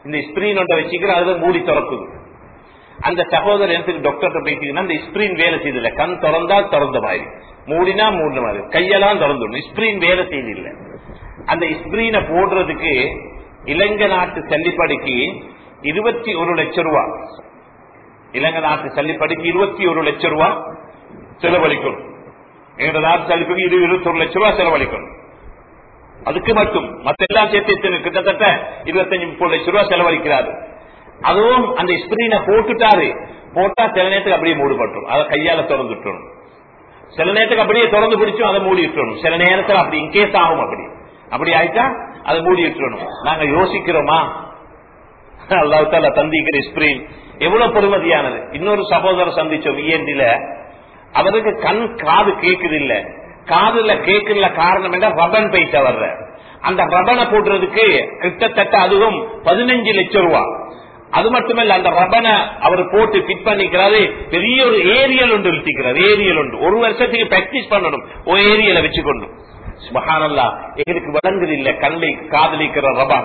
இந்த ஸ்கிரீன் ஒன்றை வச்சுக்கிற அதுல மூடி திறக்குது அந்த சகோதரர் எனக்கு டாக்டர் பேசிங்கன்னா அந்த ஸ்கிரீன் வேலை செய்தில்ல கண் திறந்தா திறந்த மாதிரி மூடினா மூடின மாதிரி கையெல்லாம் திறந்துடும் ஸ்கிரீன் வேலை செய்தில்ல அந்த ஸ்கிரீனை போடுறதுக்கு இலங்கை நாட்டு சல்லிப்படிக்கு இருபத்தி ஒரு லட்சம் ரூபா இலங்கை நாட்டு சல்லிப்படிக்கு இருபத்தி ஒரு லட்சம் ரூபா செலவழிக்கணும் எங்க நாட்டு சல்லிப்படிக்கு இது இருபத்தி ஒரு லட்சம் ரூபா செலவழிக்கணும் அதுக்கு மட்டும் மத்த எல்லாம் சேர்த்து எத்தனை? கிட்டத்தட்ட இருபத்தஞ்சு முப்பது லட்சம் ரூபாய் செலவழிக்கிறாரு அதுவும் அந்த ஸ்கிரீனை போட்டுட்டாரு போட்டா சில நேரத்துக்கு அப்படியே மூடுபட்டுரும் அதை கையால திறந்து விட்டுறணும் சில நேரத்துக்கு அப்படியே திறந்து பிடிச்சும் அதை மூடி விட்டுறணும் சில நேரத்தில் அப்படி இன்கேஸ் ஆகும் அப்படி அப்படி ஆயிட்டா அதை மூடி விட்டுறணும் நாங்க யோசிக்கிறோமா அல்லாஹால தந்திக்கிற ஸ்கிரீன் எவ்வளவு பெருமதியானது இன்னொரு சகோதரர் சந்திச்சோம் இஎன்டில அவருக்கு கண் காது கேக்குது இல்ல காதுல கேக்குல காரணம் என்ன ரபன் போயிட்ட வர்ற அந்த ரபனை போடுறதுக்கு கிட்டத்தட்ட அதுவும் பதினஞ்சு லட்சம் ரூபா அது மட்டுமல்ல அந்த ரபனை அவர் போட்டு ஃபிட் பண்ணிக்கிறாரு பெரிய ஒரு ஏரியல் ஒன்று இழுத்திக்கிறார் ஏரியல் ஒன்று ஒரு வருஷத்துக்கு பிராக்டிஸ் பண்ணணும் ஒரு ஏரியலை வச்சுக்கொண்டு சுபஹானல்லா எங்களுக்கு விளங்குது இல்ல கண்ணை காதலிக்கிற ரபான்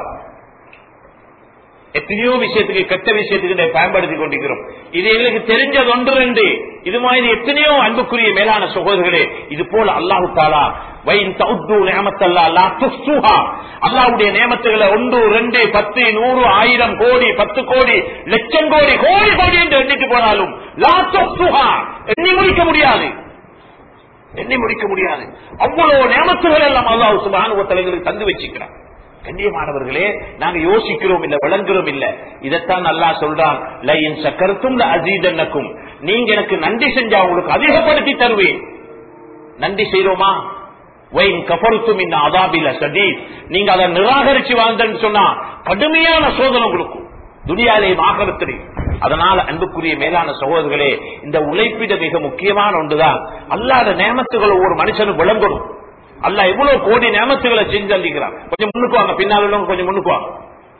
எத்தனையோ விஷயத்துக்கு கெட்ட விஷயத்துக்கு இதை பயன்படுத்தி கொண்டிருக்கிறோம் இது எங்களுக்கு தெரிஞ்சது ஒன்று ரெண்டு இது மாதிரி எத்தனையோ அன்புக்குரிய மேலான சகோதரர்களே இது போல அல்லாஹு தாலா வைன் தௌத்து நேமத்தல்லா லா துஸ்ஸுஹா அல்லாஹ்வுடைய நேமத்துகளை ஒன்று ரெண்டு பத்து நூறு ஆயிரம் கோடி பத்து கோடி லட்சம் கோடி கோடி கோடி என்று எண்ணிட்டு போனாலும் லா துஸ்ஸுஹா எண்ணி முடிக்க முடியாது எண்ணி முடிக்க முடியாது அவ்வளவு நேமத்துகள் எல்லாம் அல்லாஹ் சுபானுவ தலைகளுக்கு தந்து வச்சுக்கிறான் கண்ணியமானவர்களே நாங்க யோசிக்கிறோம் இல்ல விளங்குறோம் இல்ல இதைத்தான் நல்லா சொல்றான் லைன் சக்கரத்தும் அசீதன்னக்கும் நீங்க எனக்கு நன்றி செஞ்சா உங்களுக்கு அதிகப்படுத்தி தருவேன் நன்றி செய்யறோமா வைன் கபருத்தும் இந்த அதாபில சதீத் நீங்க அதை நிராகரிச்சு வாழ்ந்தன்னு சொன்னா கடுமையான சோதனை கொடுக்கும் துனியாலேயும் ஆகரத்திலே அதனால அன்புக்குரிய மேலான சகோதரர்களே இந்த உழைப்பிட மிக முக்கியமான ஒன்றுதான் அல்லாத நேமத்துகள் ஒவ்வொரு மனுஷனும் விளங்கணும் அல்ல எவ்வளவு கோடி நேமத்துகளை செஞ்சு தந்திக்கிறான் கொஞ்சம் முன்னுக்கு வாங்க பின்னால் உள்ளவங்க கொஞ்சம் முன்னுக்கு வாங்க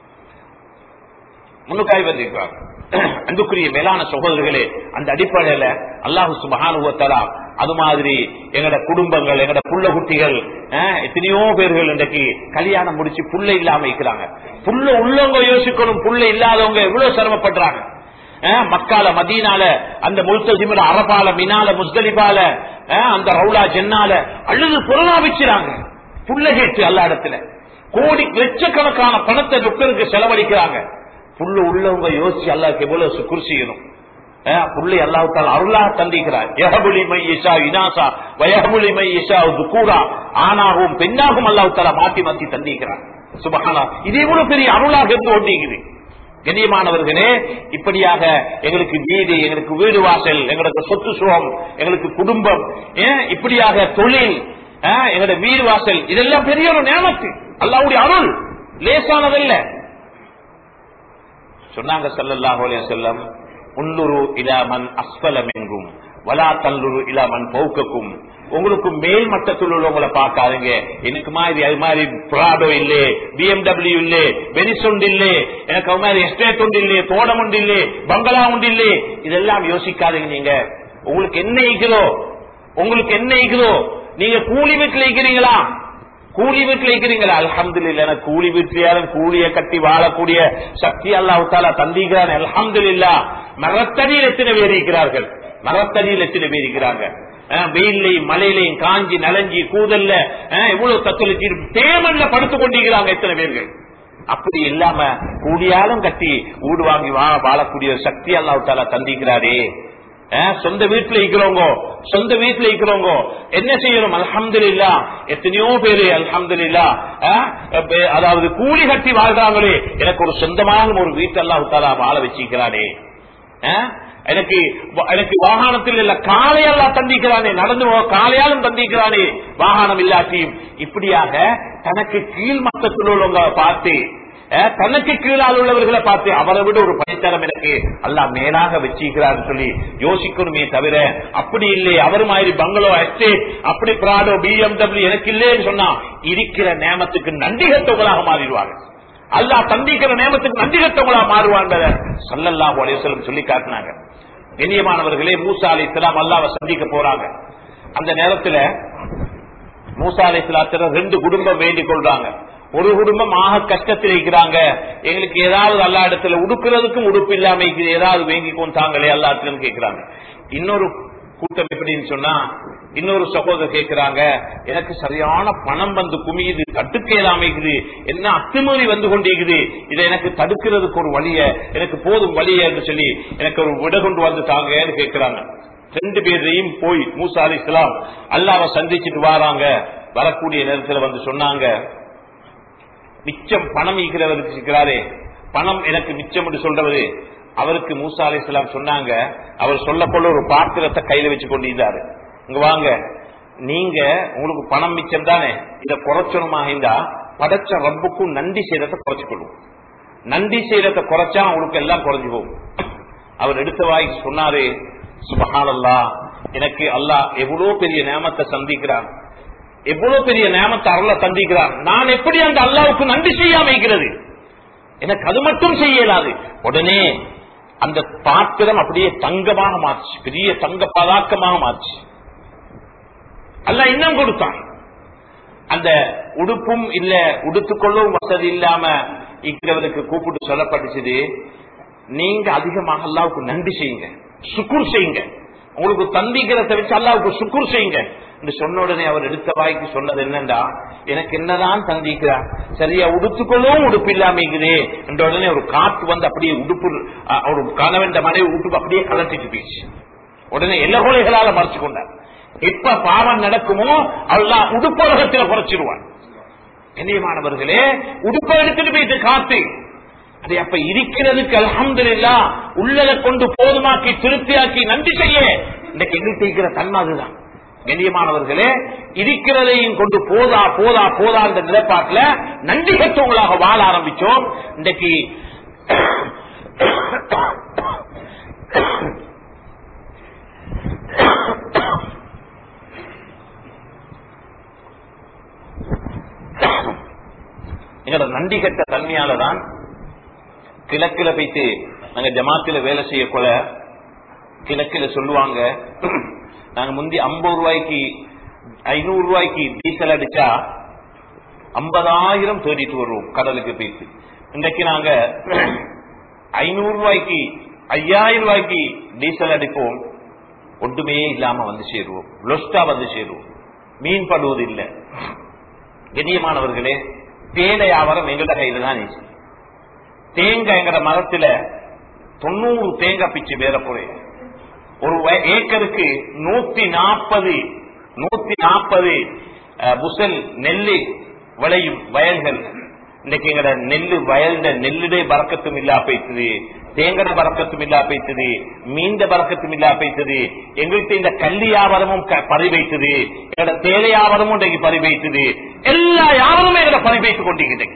முன்னுக்காய் வந்திருக்கிறாங்க அன்புக்குரிய மேலான சகோதரர்களே அந்த அடிப்படையில அல்லாஹு சுபஹானுவத்தலா அது மாதிரி எங்கட குடும்பங்கள் எங்கட புள்ள குட்டிகள் அஹ், எத்தனையோ பேர்கள் இன்றைக்கு கல்யாணம் முடிச்சு புள்ள இல்லாம இருக்கிறாங்க புள்ள உள்ளவங்க யோசிக்கணும் புள்ள இல்லாதவங்க எவ்வளவு சிரமப்படுறாங்க அஹ், மக்கால மதீனால அந்த முல்தசிமில அரபால மினால முஸ்தலிபால அஹ், அந்த ரவுலா ஜென்னால அழுது புறநாபிச்சுறாங்க புள்ள கேட்டு எல்லா இடத்துல கோடி லட்சக்கணக்கான பணத்தை டாக்டருக்கு செலவழிக்கிறாங்க புல்லு உள்ளவங்க யோசிச்சு அல்லாஹ்க்கு எவ்வளவு சுக்குர் செய்யணும் அஹ், புள்ளை அல்லாஹால அருளாக தந்திக்கிறார் எஹபுலி மை இஷா இனாசா வயஹபுலி மை இஷா துக்கூரா ஆணாகவும் பெண்ணாகவும் அல்லாஹால மாத்தி மாத்தி தந்திக்கிறார் சுபஹானா இது எவ்வளவு பெரிய அருளாக இருந்து ஒட்டிக்குது கண்ணியமானவர்களே இப்படியாக எங்களுக்கு வீடு எங்களுக்கு வீடு வாசல் எங்களுக்கு சொத்து சுகம் எங்களுக்கு குடும்பம் ஏன் இப்படியாக தொழில் ஆஹ், எங்களுடைய வீடு வாசல் இதெல்லாம் பெரிய ஒரு நேமத்து அல்லாவுடைய அருள் லேசானதல்ல சொன்னாங்க ஸல்லல்லாஹு அலைஹி வஸல்லம் உன்னுரு இலாமன் அஸ்பலம் எங்கும் வலா தல்லுரு இலாமன் பௌக்கக்கும் உங்களுக்கு மேல் மட்டத்தில் உள்ளவங்களை பார்க்காதுங்க எனக்கு மாதிரி அது மாதிரி பிராடோ இல்லே பிஎம்டபிள்யூ இல்லே பெனிஸ் உண்டு இல்லே எனக்கு அது மாதிரி எஸ்டேட் உண்டு இல்லே தோட்டம் உண்டு இல்லே பங்களா உண்டு இல்லே இதெல்லாம் யோசிக்காதீங்க நீங்க உங்களுக்கு என்ன ஈக்குதோ உங்களுக்கு என்ன ஈக்குதோ நீங்க கூலி வீட்டில் இருக்கிறீங்களா கூலி வீட்டில் இருக்கிறீங்களா அல்ஹம்து இல்ல கூலி வீட்டிலாலும் கூலிய கட்டி வாழக்கூடிய சக்தி அல்லாஹால தந்திக்கிறான் அல்ஹம்து இல்லா மரத்தடியில் எத்தனை பேர் இருக்கிறார்கள் மரத்தடியில் எத்தனை பேர் இருக்கிறாங்க அஹ், வெயிலையும் மழையிலையும் காஞ்சி நலஞ்சி கூதல்ல அஹ், இவ்வளவு தத்துவச்சு தேமல்ல படுத்துக் கொண்டிருக்கிறாங்க எத்தனை பேர்கள் அப்படி இல்லாம கூடியாலும் கட்டி வீடு வாங்கி வா- வாழக்கூடிய சக்தி அல்லாஹால தந்திக்கிறாரே அஹ், சொந்த வீட்டுல இருக்கிறவங்க சொந்த வீட்டுல இருக்கிறவங்க என்ன செய்யணும் அல்ஹம்துலில்லா எத்தனையோ பேரு அல்ஹம்துலில்லா அஹ், அப்ப- அதாவது கூலி கட்டி வாழ்றாங்களே எனக்கு ஒரு சொந்தமான ஒரு வீட்டு அல்லாஹாலா வாழ வச்சிருக்கிறானே அஹ், எனக்கு எனக்கு வாகனத்தில் இல்ல காலையெல்லாம் தந்திக்கிறானே நடந்து போக காலையாலும் தந்திக்கிறானே வாகனம் இல்லாட்டியும் இப்படியாக தனக்கு கீழ் மட்டத்தில் உள்ளவங்க பார்த்து அஹ், தனக்கு கீழால் உள்ளவர்களை பார்த்து அவரை விட ஒரு பணித்தரம் எனக்கு அல்லாஹ் மேலாக வச்சிருக்கிறார் சொல்லி யோசிக்கணுமே தவிர அப்படி இல்லை அவர் மாதிரி பங்களோ எஸ்டேட் அப்படி பிராடோ பிஎம்டபிள்யூ எனக்கு இல்லைன்னு சொன்னா இருக்கிற நேமத்துக்கு நன்றி கட்டவங்களாக மாறிடுவாங்க அல்லாஹ் தந்திக்கிற நேமத்துக்கு நன்றி கட்டவங்களா மாறுவாங்க சல்லல்லாஹு அலைஹி வஸல்லம் சொல்லி காட்டினாங்க கண்ணியமானவர்களே மூசா அலி இஸ்லாம் அல்லாவை சந்திக்க போறாங்க அந்த நேரத்துல மூசா அலி இஸ்லாத்திர ரெண்டு குடும்பம் வேண்டிக் கொள்றாங்க ஒரு குடும்பம் ஆக கஷ்டத்தில் இருக்கிறாங்க எங்களுக்கு ஏதாவது அல்லா இடத்துல உடுக்கிறதுக்கும் உடுப்பு இல்லாம இருக்குது ஏதாவது வேங்கிக்கும் தாங்களே எல்லாத்திலும் கேட்கிறாங்க இன்னொரு கூட்டம் எப்படின்னு சொன்னா இன்னொரு சகோதரர் கேட்கிறாங்க எனக்கு சரியான பணம் வந்து குமியுது தடுக்க இல்லாமைக்குது என்ன அத்துமீறி வந்து கொண்டிருக்குது இதை எனக்கு தடுக்கிறதுக்கு ஒரு வழிய எனக்கு போதும் வழிய என்று சொல்லி எனக்கு ஒரு விட கொண்டு வந்து தாங்கன்னு கேட்கிறாங்க ரெண்டு பேரையும் போய் மூசா அலி இஸ்லாம் அல்லாவை சந்திச்சுட்டு வராங்க வரக்கூடிய நேரத்தில் வந்து சொன்னாங்க மிச்சம் பணம் ஈக்கிறவருக்கு இருக்கிறாரே பணம் எனக்கு மிச்சம் என்று சொல்றவரு அவருக்கு மூசா அலி இஸ்லாம் சொன்னாங்க அவர் சொல்ல போல ஒரு பாத்திரத்தை கையில வச்சு கொண்டிருந்தாரு இங்க வாங்க நீங்க உங்களுக்கு பணம் மிச்சம் தானே இதை குறைச்சணுமாக இருந்தா படைச்ச ரப்புக்கும் நன்றி செய்யறத குறைச்சுக்கொள்ளும் நன்றி செய்யறத குறைச்சா உங்களுக்கு எல்லாம் குறைஞ்சு போகும் அவர் எடுத்த வாய்க்கு சொன்னாரு சுபஹானல்லா எனக்கு அல்லாஹ் எவ்வளவு பெரிய நேமத்தை சந்திக்கிறான் எவ்வளவு பெரிய நேமத்தை அருள சந்திக்கிறான் நான் எப்படி அந்த அல்லாவுக்கு நன்றி செய்யாம இருக்கிறது எனக்கு அது மட்டும் செய்ய இயலாது உடனே அந்த பாத்திரம் அப்படியே தங்கமாக மாறுச்சு பெரிய தங்க பதாக்கமாக மாறுச்சு அல்ல இன்னும் கொடுத்தான் அந்த உடுப்பும் இல்ல உடுத்துக்கொள்ளவும் வசதி இல்லாம இருக்கிறவருக்கு கூப்பிட்டு சொல்லப்பட்டுச்சு நீங்க அதிகமாக அல்லாவுக்கு நன்றி செய்யுங்க சுக்குர் செய்யுங்க உங்களுக்கு தந்திக்கிறத வச்சு அல்லாவுக்கு சுக்குர் செய்யுங்க என்று சொன்ன உடனே அவர் எடுத்த வாய்க்கு சொன்னது என்னண்டா எனக்கு என்னதான் தந்திக்கிறார் சரியா உடுத்துக்கொள்ளவும் உடுப்பு இல்லாம இருக்குதே என்ற உடனே ஒரு காத்து வந்து அப்படியே உடுப்பு அஹ், ஒரு கணவன் மனைவி உடுப்பு அப்படியே கலட்டிட்டு போயிடுச்சு உடனே எல்லகோலைகளால மறைச்சு கொண்டார் எப்ப பாவம் நடக்குமோ அல்லா உடுப்பலகத்தில் குறைச்சிருவான் கண்ணியமானவர்களே உடுப்பை எடுத்துட்டு போயிட்டு காத்து அது அப்ப இருக்கிறதுக்கு அல்ஹம்துலில்லா உள்ளதை கொண்டு போதுமாக்கி திருப்தியாக்கி நன்றி செய்ய இன்னைக்கு எங்களுக்கு இருக்கிற தன்மை அதுதான் கண்ணியமானவர்களே இருக்கிறதையும் கொண்டு போதா போதா போதா என்ற நிலைப்பாட்டில் நன்றி கற்றவங்களாக வாழ ஆரம்பிச்சோம் இன்றைக்கு எங்களோட நன்றி கட்ட தன்மையால தான் கிழக்கில போயிட்டு நாங்க ஜமாத்தில வேலை செய்யக்குள்ள கிழக்கில சொல்லுவாங்க நாங்க முந்தி ஐம்பது ரூபாய்க்கு ஐநூறு ரூபாய்க்கு டீசல் அடிச்சா ஐம்பதாயிரம் தேடிட்டு வருவோம் கடலுக்கு போயிட்டு இன்றைக்கு நாங்க ஐநூறு ரூபாய்க்கு ஐயாயிரம் ரூபாய்க்கு டீசல் அடிப்போம் ஒன்றுமே இல்லாம வந்து சேருவோம் லொஸ்டா வந்து சேருவோம் மீன் படுவது இல்லை கண்ணியமானவர்களே தேனை வியாபாரம் எங்கட கையில தான் இருந்துச்சு. தேங்காய் எங்கட மரத்துல தொண்ணூறு தேங்காய் பிச்சு வேற போறேன் ஒரு வய- ஏக்கருக்கு நூத்தி நாற்பது நூத்தி நாற்பது புசல் நெல்லு விளையும் வயல்கள் இன்னைக்கு எங்கட நெல்லு வயல்ட நெல்லுடைய பறக்கத்தும் இல்லா போய்த்தது தேங்கட பறக்கத்தும் இல்லா போய்த்தது மீண்ட பறக்கத்தும் இல்லா போய்த்தது எங்கள்கிட்ட இந்த கல்லி வியாபாரமும் க- பறி வைத்தது எங்கட தேலை வியாபாரமும் இன்றைக்கு பறி வைத்தது எல்லா வியாபாரமும் எங்கட பறி வைத்துக் கொண்டிருக்கிறது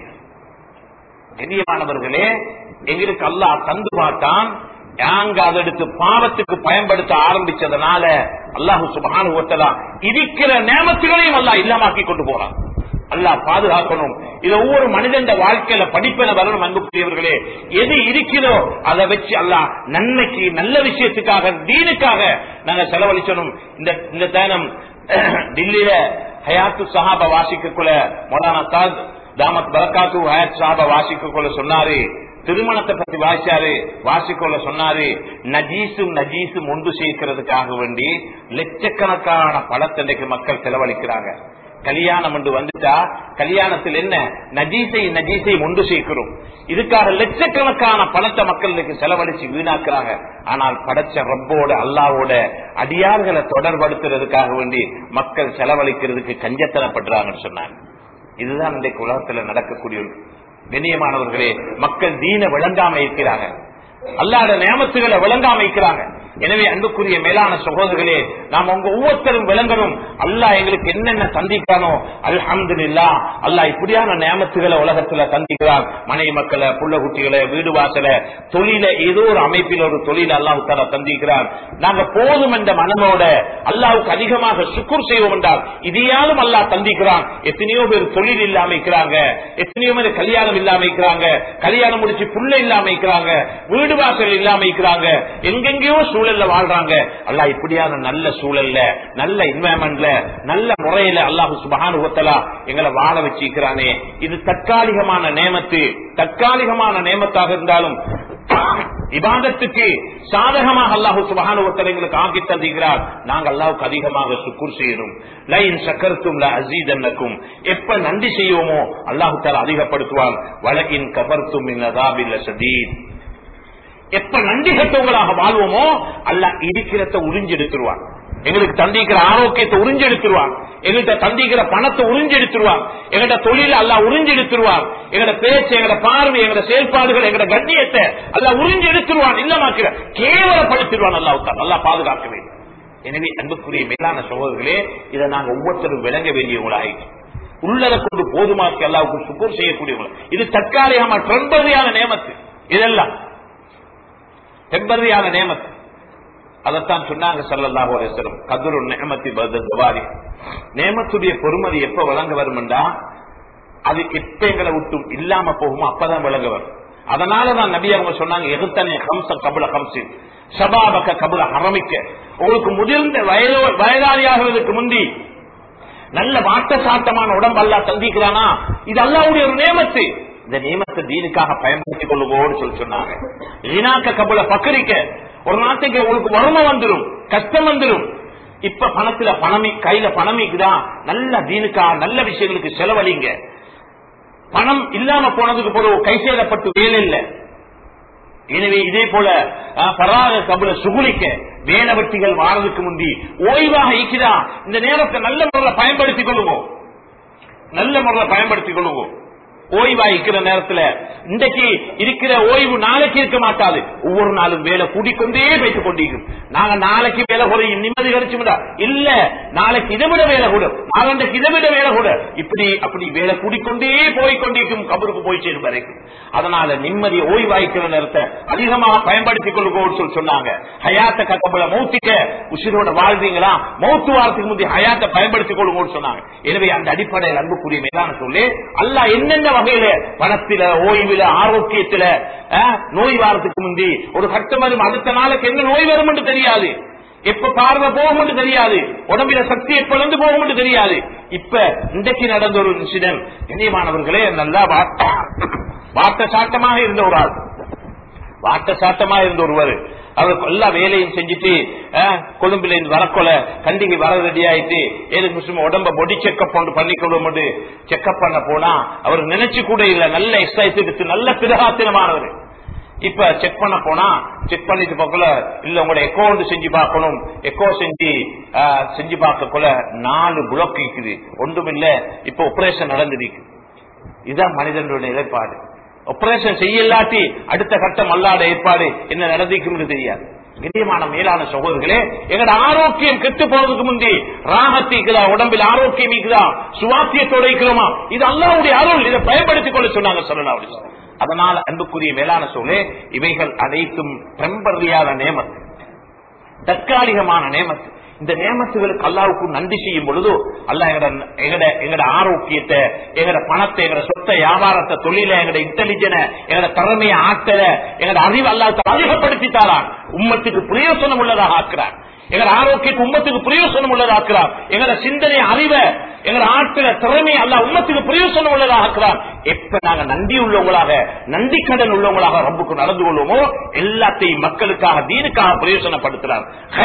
கண்ணியமானவர்களே எங்களுக்கு அல்லாஹ் தந்து பார்த்தான் நாங்க அதை எடுத்து பாவத்துக்கு பயன்படுத்த ஆரம்பிச்சதுனால அல்லாஹு சுபானு ஒத்தலா இருக்கிற நேமத்துகளையும் அல்லாஹ் இல்லாமாக்கி கொண்டு போறான் அல்லாஹ் பாதுகாக்கணும் இது ஒவ்வொரு மனிதன் வாழ்க்கையில படிப்பென வரணும் அன்புக்குரியவர்களே எது இருக்கிறதோ அதை வச்சு அல்லாஹ் நன்மைக்கு நல்ல விஷயத்துக்காக தீனுக்காக நாங்க செலவழிச்சணும் இந்த இந்த தேனம் டில்லியில ஹயாத்து சஹாபா வாசிக்கக்குள்ள மௌலானா சாத் தாமத் பரக்காத்து ஹயாத் சஹாபா வாசிக்கக்குள்ள சொன்னாரு திருமணத்தை பத்தி வாசிச்சாரு வாசிக்கொள்ள சொன்னாரு நஜீசும் நஜீசும் ஒன்று சேர்க்கிறதுக்காக வேண்டி லட்சக்கணக்கான பணத்தை இன்றைக்கு மக்கள் செலவழிக்கிறாங்க கல்யாணம் என்று வந்துட்டா கல்யாணத்தில் என்ன நஜீசை நஜீசை ஒன்று சேர்க்கிறோம் இதுக்காக லட்சக்கணக்கான பணத்தை மக்கள் இன்னைக்கு செலவழிச்சு வீணாக்குறாங்க ஆனால் படைச்ச ரப்போட அல்லாவோட அடியார்களை தொடர்படுத்துறதுக்காக வேண்டி மக்கள் செலவழிக்கிறதுக்கு கஞ்சத்தனப்படுறாங்கன்னு சொன்னாங்க இதுதான் இன்றைக்கு உலகத்துல நடக்கக்கூடிய ஒரு கண்ணியமானவர்களே மக்கள் தீன விளங்காம இருக்கிறாங்க அல்லாத நியமத்துகளை விளங்காம இருக்கிறாங்க எனவே அன்புக்குரிய மேலான சகோதரர்களே நாம் உங்க ஒவ்வொருத்தரும் விளங்கணும் அல்லாஹ் எங்களுக்கு என்னென்ன சந்திக்கானோ அல்ஹம்துலில்லா அல்லாஹ் இப்படியான நியமத்துகளை உலகத்துல சந்திக்கிறான் மனைவி மக்களை புள்ள குட்டிகளை வீடு வாசல தொழில ஏதோ ஒரு அமைப்பில் ஒரு தொழில அல்லாஹு தாலா சந்திக்கிறான் நாங்க போதும் என்ற மனமோட அல்லாவுக்கு அதிகமாக சுக்குர் செய்வோம் என்றால் இதையாலும் அல்லாஹ் சந்திக்கிறான் எத்தனையோ பேர் தொழில் இல்லாம இருக்கிறாங்க எத்தனையோ பேர் கல்யாணம் இல்லாம இருக்கிறாங்க கல்யாணம் முடிச்சு புள்ள இல்லாம இருக்கிறாங்க வீடு வாசல் இல்லாம இருக்கிறாங்க எங்கெங்கேயோ சூழல் சூழல்ல வாழ்றாங்க அல்லாஹ் இப்படியான நல்ல சூழல்ல நல்ல இன்வயர்மெண்ட்ல நல்ல முறையில அல்லாஹு சுபஹானுவத்தலா எங்களை வாழ வச்சிருக்கிறானே இது தற்காலிகமான நேமத்து தற்காலிகமான நேமத்தாக இருந்தாலும் இபாதத்துக்கு சாதகமாக அல்லாஹு சுபஹானுவத்தல எங்களுக்கு ஆக்கி தந்திருக்கிறார் நாங்கள் அல்லாவுக்கு அதிகமாக சுக்குர் செய்யணும் லைன் சக்கரத்தும் அசீதன்னக்கும் எப்ப நன்றி செய்வோமோ அல்லாஹு தால அதிகப்படுத்துவான் வழக்கின் கபர்த்தும் அதாபில்ல சதீத் எப்ப நன்றி கட்டவங்களாக வாழ்வோமோ அல்லாஹ் இருக்கிறத உறிஞ்செடுத்துருவான் எங்களுக்கு தந்திக்கிற ஆரோக்கியத்தை உறிஞ்செடுத்துருவான் எங்கள்கிட்ட தந்திக்கிற பணத்தை உறிஞ்செடுத்துருவான் எங்கள்கிட்ட தொழில அல்ல உறிஞ்செடுத்துருவான் எங்கட பேச்சு எங்கட பார்வை எங்கட செயல்பாடுகள் எங்கட கண்ணியத்தை அல்ல உறிஞ்செடுத்துருவான் இல்லமாக்கிற கேவலப்படுத்திடுவான் அல்லாவுத்தான் நல்லா பாதுகாக்க வேண்டும் எனவே அன்புக்குரிய மேலான சகோதரர்களே இதை நாங்க ஒவ்வொருத்தரும் விளங்க வேண்டியவங்களாயிட்டோம் உள்ளதை கொண்டு போதுமாக்கி அல்லாவுக்கு சுக்கூர் செய்யக்கூடியவங்க இது தற்காலிகமா டெம்பரரியான நேமத்து இதெல்லாம் டெம்பரரியான நேமத்து அதைத்தான் சொன்னாங்க சல்லல்லாஹு அலிஸ்லம் கதுரு நேமத்தி பதவாரி நேமத்துடைய பொறுமதி எப்ப வழங்க வரும்டா அது எப்ப எங்களை விட்டு இல்லாம போகுமோ அப்பதான் விளங்க வரும் அதனாலதான் நபி அவங்க சொன்னாங்க எகுத்தனை ஹம்ச கபுல ஹம்சி சபாபக்க கபுல ஹரமிக்க உங்களுக்கு முதிர்ந்த வயதோ வயதாளியாகிறதுக்கு முந்தி நல்ல வாட்ட சாட்டமான உடம்பல்லா தந்திக்கிறானா இது அல்லாவுடைய ஒரு நியமத்து இந்த நியமத்தை தீனுக்காக பயன்படுத்திக் கொள்ளுவோன்னு சொல்லி சொன்னாங்க ஈனாக்க கபுல பக்கரிக்க ஒரு நாட்டுக்கு உங்களுக்கு வறுமை வந்துடும் கஷ்டம் வந்துடும் இப்ப பணத்துல பணமி கையில பணமிக்குதா நல்ல தீனுக்கா நல்ல விஷயங்களுக்கு செலவழிங்க பணம் இல்லாம போனதுக்கு பிறகு கை சேதப்பட்டு வேலை இல்லை எனவே இதே போல பராக கபுல சுகுலிக்க வேலவட்டிகள் வாரதுக்கு முந்தி ஓய்வாக ஈக்குதா இந்த நேரத்தை நல்ல முறையில் பயன்படுத்திக் கொள்ளுவோம் நல்ல முறையில் பயன்படுத்திக் கொள்ளுவோம் ஓய்வா இருக்கிற நேரத்துல இன்றைக்கு இருக்கிற ஓய்வு நாளைக்கு இருக்க மாட்டாது ஒவ்வொரு நாளும் வேலை கூடிக்கொண்டே வைத்துக் கொண்டிருக்கும் நாங்க நாளைக்கு வேலை குறையும் நிம்மதி கிடைச்சு இல்ல நாளைக்கு இதை விட வேலை கூட நாளைக்கு இதை விட வேலை கூட இப்படி அப்படி வேலை கூடிக்கொண்டே போய் கொண்டிருக்கும் கபருக்கு போய் சேரும் வரைக்கும் அதனால நிம்மதி ஓய்வாய்க்கிற நேரத்தை அதிகமாக பயன்படுத்திக் கொள்ளுவோம் சொல்லி சொன்னாங்க ஹயாத்த கக்கப்பல மௌத்திக்க உசிரோட வாழ்வீங்களா மௌத்து வாரத்துக்கு முந்தைய ஹயாத்தை பயன்படுத்திக் கொள்ளுவோம் சொன்னாங்க எனவே அந்த அடிப்படையில் அன்புக்குரிய மேலான சொல்லி அல்ல என்னென்ன வகையில பணத்தில ஓய்வுல ஆரோக்கியத்துல நோய் வாரத்துக்கு முந்தி ஒரு கட்டம் வரும் அடுத்த நாளுக்கு என்ன நோய் வரும் என்று தெரியாது எப்ப பார்வை போகும் தெரியாது உடம்பில சக்தி எப்ப இருந்து போகும் தெரியாது இப்ப இன்றைக்கு நடந்த ஒரு இன்சிடென்ட் கண்ணியமானவர்களே நல்லா வாட்ட சாட்டமாக இருந்த ஒரு ஆள் வாட்ட சாட்டமா இருந்த ஒருவர் அவர் எல்லா வேலையும் செஞ்சுட்டு கொழும்புல இருந்து வரக்கொல கண்டிகை வர ரெடி ஆயிட்டு ஏது சும்மா உடம்ப பொடி செக்அப் ஒன்று பண்ணிக்கொள்ளும் செக்அப் பண்ண போனா அவர் நினைச்சு கூட இல்ல நல்ல எக்ஸசைஸ் எடுத்து நல்ல பிதகாத்திரமானவர் இப்ப செக் பண்ண போனா செக் பண்ணிட்டு போக்கல இல்ல உங்களோட எக்கோ ஒன்று செஞ்சு பார்க்கணும் எக்கோ செஞ்சு செஞ்சு பார்க்கக்குள்ள நாலு புளக் இருக்குது ஒன்றும் இல்ல இப்ப ஆபரேஷன் நடந்திருக்கு இதுதான் மனிதனுடைய நிலைப்பாடு ஆபரேஷன் செய்யலாட்டி அடுத்த கட்டம் அல்லாத ஏற்பாடு என்ன நடந்திருக்கும் தெரியாது கண்ணியமான மேலான சகோதரர்களே எங்கட ஆரோக்கியம் கெட்டு போறதுக்கு முந்தி ராகத்திக்குதா உடம்பில் ஆரோக்கியம் இருக்குதா சுவாத்தியத்தோட இருக்கிறோமா இது அல்லாவுடைய அருள் இதை பயன்படுத்திக் கொள்ள சொன்னாங்க சொல்லலாம் அதனால அன்புக்குரிய மேலான சொல்லே இவைகள் அனைத்தும் டெம்பரரியான நேமத்து தற்காலிகமான நேமத்து இந்த நேமத்துகளுக்கு அல்லாவுக்கு நன்றி செய்யும் பொழுது அல்ல எங்கட எங்கட ஆரோக்கியத்தை எங்கட பணத்தை எங்கட சொத்தை வியாபாரத்தை தொழில எங்கட இன்டெலிஜென்ட எங்கட திறமைய ஆற்றல எங்கட அறிவு அல்லாத அதிகப்படுத்தித்தாரான் உம்மத்துக்கு பிரயோசனம் உள்ளதாக ஆக்குறார் எங்கட ஆரோக்கியத்துக்கு உம்மத்துக்கு பிரயோசனம் உள்ளதாக்குறார் எங்கட சிந்தனை அறிவை எங்கட ஆற்றல திறமை அல்ல உம்மத்துக்கு பிரயோசனம் உள்ளதாக ஆக்குறார் எப்ப நாங்க நன்றி உள்ளவங்களாக நன்றி கடன் உள்ளவங்களாக ரப்புக்கு நடந்து கொள்வோமோ எல்லாத்தையும் மக்களுக்காக தீனுக்காக பிரயோசனப்படுத்துறார்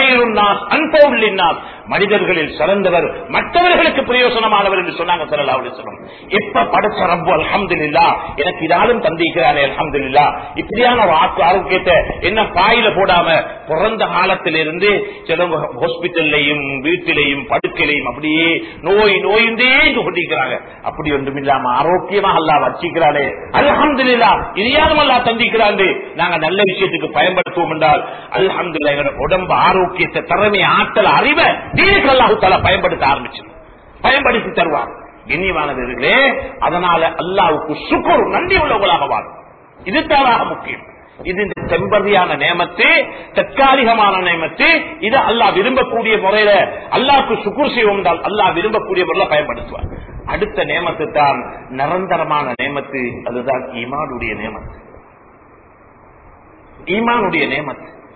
மனிதர்களில் சிறந்தவர் மற்றவர்களுக்கு பிரயோசனமானவர் என்று சொன்னாங்க சரலா சொல்லும் எப்ப படைச்ச ரப்பு அலமது இல்லா எனக்கு இதாலும் தந்திக்கிறாரே அலமது இல்லா இப்படியான ஒரு ஆரோக்கியத்தை என்ன பாயில போடாம பிறந்த காலத்திலிருந்து சிலவங்க ஹாஸ்பிட்டல்லையும் வீட்டிலையும் படுக்கையிலையும் அப்படியே நோய் நோயுந்தே கொண்டிருக்கிறாங்க அப்படி ஒன்றும் இல்லாம ஆரோக்கியமாக அல்லா வச்சிக்கிறானே அல்ஹம்து இல்லா இதையாலும் அல்லா தந்திக்கிறாண்டு நாங்க நல்ல விஷயத்துக்கு பயன்படுத்துவோம் என்றால் அல்ஹம்து எங்களோட உடம்பு ஆரோக்கியத்தை திறமை ஆற்றல் அறிவை தீனுக்கு அல்லாஹு தாலா பயன்படுத்த ஆரம்பிச்சு பயன்படுத்தி தருவார் கண்ணியமானவர்களே அதனால அல்லாவுக்கு சுக்குர் நன்றி உள்ளவங்களாக வாழும் இது தானாக முக்கியம் இது இந்த செம்பதியான நேமத்து தற்காலிகமான நேமத்து இது அல்லாஹ் விரும்பக்கூடிய முறையில அல்லாஹ்க்கு சுக்குர் செய்வோம் என்றால் அல்லாஹ் விரும்பக்கூடிய முறையில பயன்படுத்துவார் அடுத்த நேமத்து தான் நிரந்தரமான நேமத்து அதுதான் ஈமானுடைய நேமத்து ஈமானுடைய நேமத்து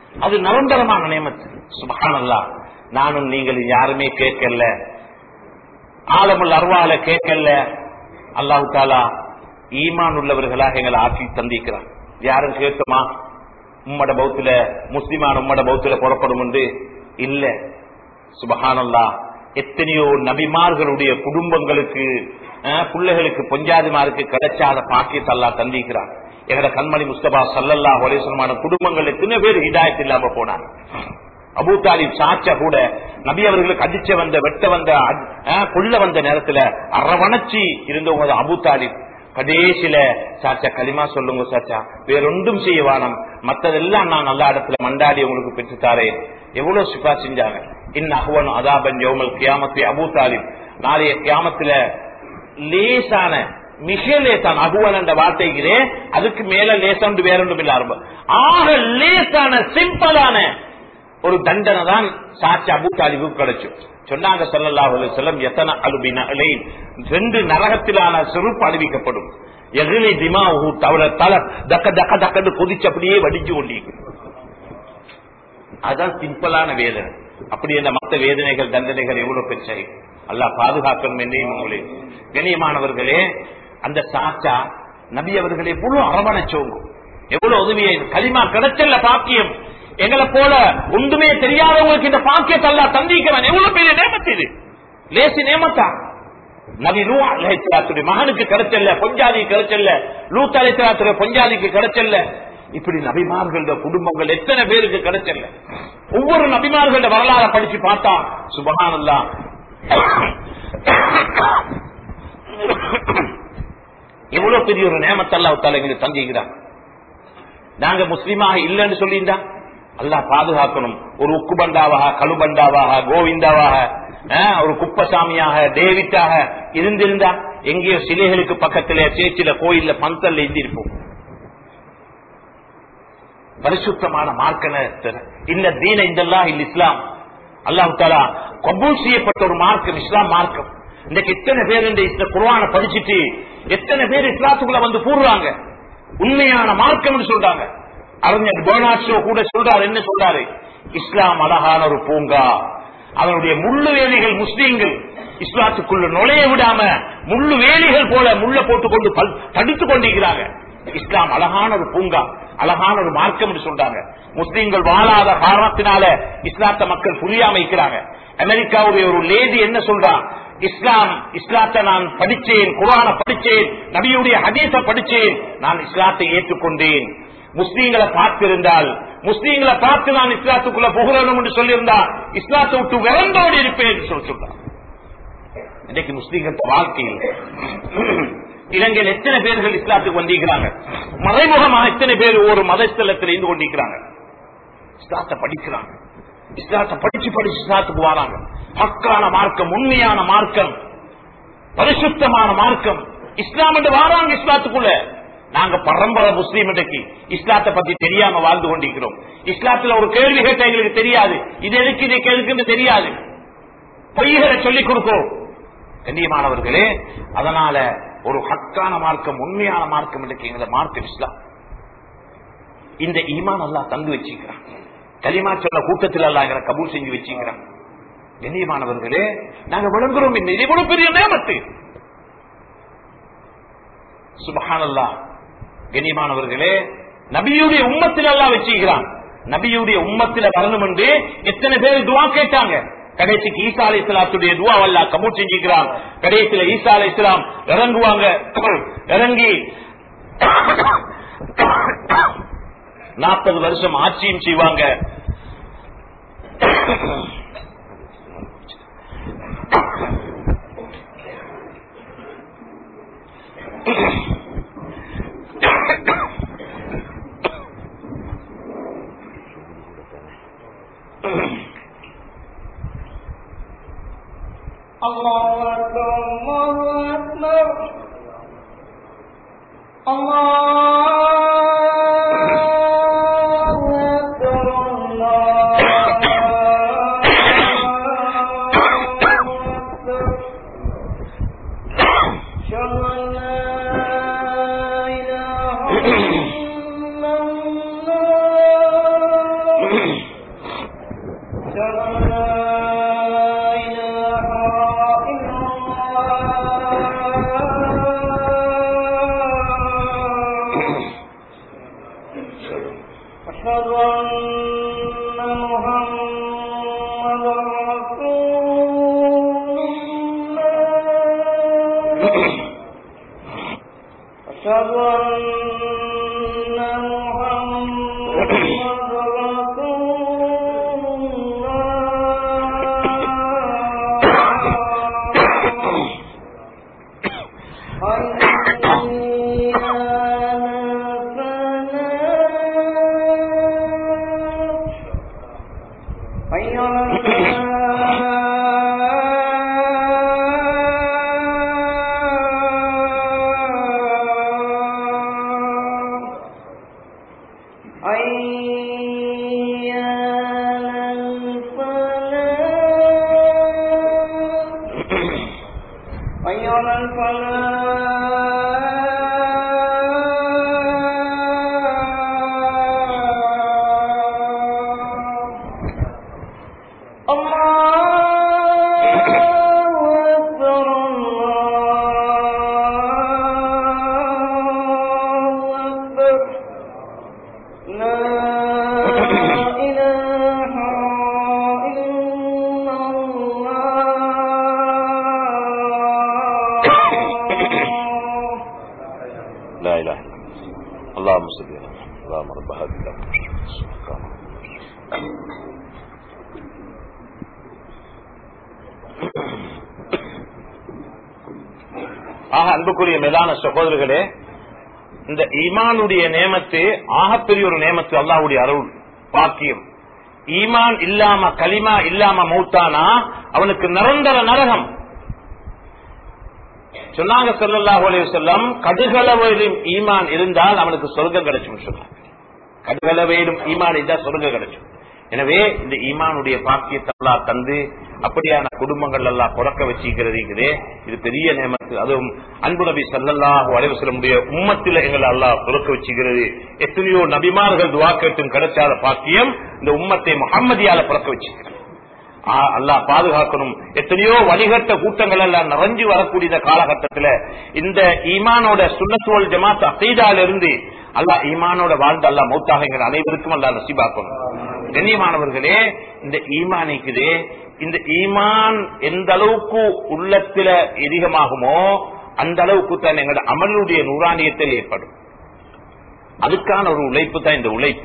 அது நிரந்தரமான நியமத்து சுபஹானல்லா நானும் நீங்கள் யாருமே கேட்கல ஆலமுல் அருவால கேட்கல அல்லாஹு தாலா ஈமான் உள்ளவர்களாக எங்களை ஆக்கி தந்திக்கிறான் யாரும் கேட்குமா உம்மட பௌத்துல முஸ்லிமான உம்மட பௌத்துல புறப்படும் என்று இல்ல சுபஹானல்லா எத்தனையோ நபிமார்களுடைய குடும்பங்களுக்கு அஹ், பிள்ளைகளுக்கு பொஞ்சாதிமாருக்கு கிடைச்சாத பாக்கியத்தை அல்லாஹ் தந்திக்கிறான் எங்கட கண்மணி முஸ்தபா சல்லல்லா ஒரேசனமான குடும்பங்கள் எத்தனை பேர் ஹிதாயத் இல்லாம போனாங்க அபூ தாலிப் சாச்சா கூட நபி அவர்களுக்கு அடிச்ச வந்த வெட்ட வந்த அஹ், கொல்ல வந்த நேரத்துல அரவணைச்சி இருந்தவங்க தான் அபூ தாலிப் கடைசியில சாச்சா களிமா சொல்லுங்க சாச்சா வேறொன்றும் செய்ய வானம் மத்ததெல்லாம் நான் நல்ல இடத்துல மண்டாடி உங்களுக்கு பெற்றுத்தாரேன் எவ்வளவு சிபா செஞ்சாங்க இன் அஹ்வன் அதாபன் யௌமல் கியாமத்தி அபூ தாலிப் நாளைய கியாமத்துல லேசான மிக லேசான அகுவன் என்ற வார்த்தைக்கிறே அதுக்கு மேல லேசாண்டு வேறொன்றும் இல்ல ஆரம்பம் ஆக லேசான சிம்பிளான ஒரு தண்டனை தான் சாட்சி அபு தாலிபுக்கு கிடைச்சும் சொன்னாங்க ஸல்லல்லாஹு அலைஹி வஸல்லம் எத்தனை அலுபின ரெண்டு நரகத்திலான செருப்பு அணிவிக்கப்படும் எகிலி திமாவு தவற தல தக்க தக்க தக்கன்னு கொதிச்சு அப்படியே வடிஞ்சு கொண்டிருக்கும் அதான் சிம்பிளான வேதனை அப்படி இந்த மத்த வேதனைகள் தண்டனைகள் எவ்வளவு பெருசை அல்லாஹ் பாதுகாக்கணும் என்னையும் உங்களே கண்ணியமானவர்களே அந்த சாச்சா நபி அவர்கள் எவ்வளவு அரவணைச்சோங்க எவ்வளவு உதவியை களிமா கிடைச்சல்ல பாக்கியம் எங்களை போல ஒன்றுமே தெரியாதவங்களுக்கு இந்த பாக்கியத்தை அல்லாஹ் தந்திக்கிறான் எவ்வளவு பெரிய நேமத்து இது லேசி நேமத்தா நபி நூ அலைஹிஸ்ஸலாத்துடைய மகனுக்கு கிடைச்சல்ல பொஞ்சாதி கிடைச்சல்ல லூத் அலைஹிஸ்ஸலாத்துடைய பொஞ்சாதிக்கு கிடைச்சல்ல இப்படி நபிமார்களோட குடும்பங்கள் எத்தனை பேருக்கு கிடைச்சல்ல ஒவ்வொரு நபிமார்களோட வரலாறு படிச்சு பார்த்தா சுபஹானல்லா எவ்வளவு பெரிய ஒரு நேமத்தை அல்லாஹ் தாலா எங்களுக்கு தந்திக்கிறான் நாங்க முஸ்லீமாக இல்லைன்னு சொல்லியிருந்தா அல்லாஹ் பாதுகாக்கணும் ஒரு உக்கு பண்டாவாக கழுபண்டாவாக கோவிந்தாவாக அஹ், ஒரு குப்பசாமியாக டேவிட்டாக இருந்திருந்தா எங்கேயோ சிலைகளுக்கு பக்கத்துல சேச்சில கோயில்ல பந்தல்ல இருந்திருப்போம் பரிசுத்தமான மார்க்க இந்த தீன இந்தல்லா இல்ல இஸ்லாம் அல்லாஹு தாலா கபூல் செய்யப்பட்ட ஒரு மார்க்கம் இஸ்லாம் மார்க்கம் இன்னைக்கு எத்தனை பேர் இந்த இந்த குர்ஆனை படிச்சுட்டு எத்தனை பேர் இஸ்லாத்துக்குள்ள வந்து கூறுறாங்க உண்மையான மார்க்கம் சொல்றாங்க அறிஞர் பேர்னாட்ஷோ கூட சொல்றாரு என்ன சொல்றாரு இஸ்லாம் அழகான ஒரு பூங்கா அவனுடைய முள்ளு வேலிகள் முஸ்லீம்கள் இஸ்லாத்துக்குள்ள நுழைய விடாம முள்ளு வேலிகள் போல முள்ள போட்டுக்கொண்டு பல்- தடுத்துக் கொண்டிருக்கிறாங்க இஸ்லாம் அழகான ஒரு பூங்கா அழகான ஒரு மார்க்கம் என்று சொல்றாங்க முஸ்லீம்கள் வாழாத காரணத்தினால இஸ்லாத்த மக்கள் புரியாம இருக்கிறாங்க அமெரிக்காவுடைய ஒரு லேடி என்ன சொல்றான் இஸ்லாம் இஸ்லாத்தை நான் படிச்சேன் குரான படிச்சேன் நபியுடைய ஹதீஸ படிச்சேன் நான் இஸ்லாத்தை ஏற்றுக்கொண்டேன் முஸ்லீம்களை பார்த்திருந்தால் முஸ்லீம்களை பார்த்து நான் இஸ்லாத்துக்குள்ள புகழணும் என்று சொல்லியிருந்தா இஸ்லாத்தை விட்டு விரண்டோடு இருப்பேன் என்று சொல்லி சொல்றான் இன்னைக்கு முஸ்லீம்கள வாழ்க்கையில் இலங்கையில் எத்தனை பேர்கள் இஸ்லாத்துக்கு வந்திருக்கிறாங்க மறைமுகமாக எத்தனை பேர் ஒரு மதஸ்தலத்தில் இருந்து கொண்டிருக்கிறாங்க இஸ்லாத்தை படிக்கிறாங்க இஸ்லாத்தை படிச்சு படிச்சு இஸ்லாத்துக்கு வராங்க ஹக்கான மார்க்கம் உண்மையான மார்க்கம் பரிசுத்தமான மார்க்கம் இஸ்லாம் என்று வாராங்க இஸ்லாத்துக்குள்ள நாங்க பரம்பரை முஸ்லீம் இன்றைக்கு இஸ்லாத்தை பத்தி தெரியாம வாழ்ந்து கொண்டிருக்கிறோம் இஸ்லாத்துல ஒரு கேள்வி கேட்ட எங்களுக்கு தெரியாது இது எதுக்கு இது கேளுக்குன்னு தெரியாது பொய்களை சொல்லிக் கொடுக்கிறோம் கண்ணியமானவர்களே அதனால ஒரு ஹக்கான மார்க்கம் உண்மையான மார்க்கம் இன்றைக்கு எங்களை மார்க்கம் இஸ்லாம் இந்த ஈமான் அல்லாஹ் தந்து வச்சுக்கிறான் கலிமா சொன்ன கூட்டத்தில் அல்லாஹ் எங்களை கபூல் செஞ்சு வச்சுக்கிறான் கண்ணியமானவர்களே நாங்க விளங்குறோம் என்ன இது எவ்வளவு பெரிய நேமத்து சுபஹானல்லா கண்ணியமானவர்களே நபியுடைய உம்மத்தில் எல்லாம் வச்சுக்கிறான் நபியுடைய உம்மத்தில வரணும் என்று எத்தனை பேர் துவா கேட்டாங்க கடைசிக்கு ஈசா அலை இஸ்லாத்துடைய துவா அல்லா கபூல் செஞ்சுக்கிறான் கடைசியில ஈசா அலை இஸ்லாம் இறங்குவாங்க இறங்கி நாற்பது வருஷம் ஆட்சியும் செய்வாங்க الله أكبر الله أكبر الله أكبر الله أكبر أشهد أن لا إله إلا الله أن لا إله إلا الله أشهد أن محمدا رسول الله أشهد أن محمدا رسول الله حي على الفلاح حي على الفلاح حي على الفلاح حي على الفلاح الله أكبر الله أكبر لا إله إلا الله لا اله الا الله اللهم صل على محمد اللهم رب هذه الدعوه ஆக அன்புக்குரிய மேலான சகோதரர்களே இந்த ஈமானுடைய நேமத்து ஆகப்பெரிய ஒரு நேமத்து அல்லாஹ்வுடைய அருள் பாக்கியம் ஈமான் இல்லாம கலிமா இல்லாம மௌத்தானா அவனுக்கு நிரந்தர நரகம் சொன்னாங்க ஸல்லல்லாஹு அலைஹி வஸல்லம் கடுகளவையிலும் ஈமான் இருந்தால் அவனுக்கு சொர்க்கம் கிடைச்சும் சொன்னாங்க கடுகளவையிலும் ஈமான் இருந்தால் சொர்க்கம் கிடைச்சும் எனவே இந்த ஈமானுடைய பாக்கியத்தை அல்லாஹ் தந்து அப்படியான குடும்பங்கள் எல்லாம் புறக்க வச்சிக்கிறது இருக்குதே இது பெரிய நேமத்து அதுவும் அன்பு நபி ஸல்லல்லாஹு அலைஹி வஸல்லமுடைய உம்மத்தில எங்களை அல்லாஹ் புறக்க வச்சிக்கிறது எத்தனையோ நபிமார்கள் துவா கேட்டும் கிடைச்சாத பாக்கியம் இந்த உம்மத்தை முஹம்மதியால புறக்க வச்சிக்கிறது ஆ, அல்லாஹ் பாதுகாக்கணும் எத்தனையோ வழிகட்ட கூட்டங்கள் எல்லாம் நிறைஞ்சு வரக்கூடிய இந்த காலகட்டத்துல இந்த ஈமானோட சுண்ணத்துவல் ஜமாத் அசைதால இருந்து அல்லாஹ் ஈமானோட வாழ்ந்து அல்லாஹ் மௌத்தாக எங்கள் அனைவருக்கும் அல்லாஹ் நசிபாக்கணும் கண்ணியமானவர்களே இந்த ஈமான் இருக்குதே இந்த ஈமான் எந்த அளவுக்கு உள்ளத்துல அதிகமாகுமோ அந்த அளவுக்கு தான் எங்களோட அமலுடைய நூறாணியத்தில் ஏற்படும் அதுக்கான ஒரு உழைப்பு தான் இந்த உழைப்பு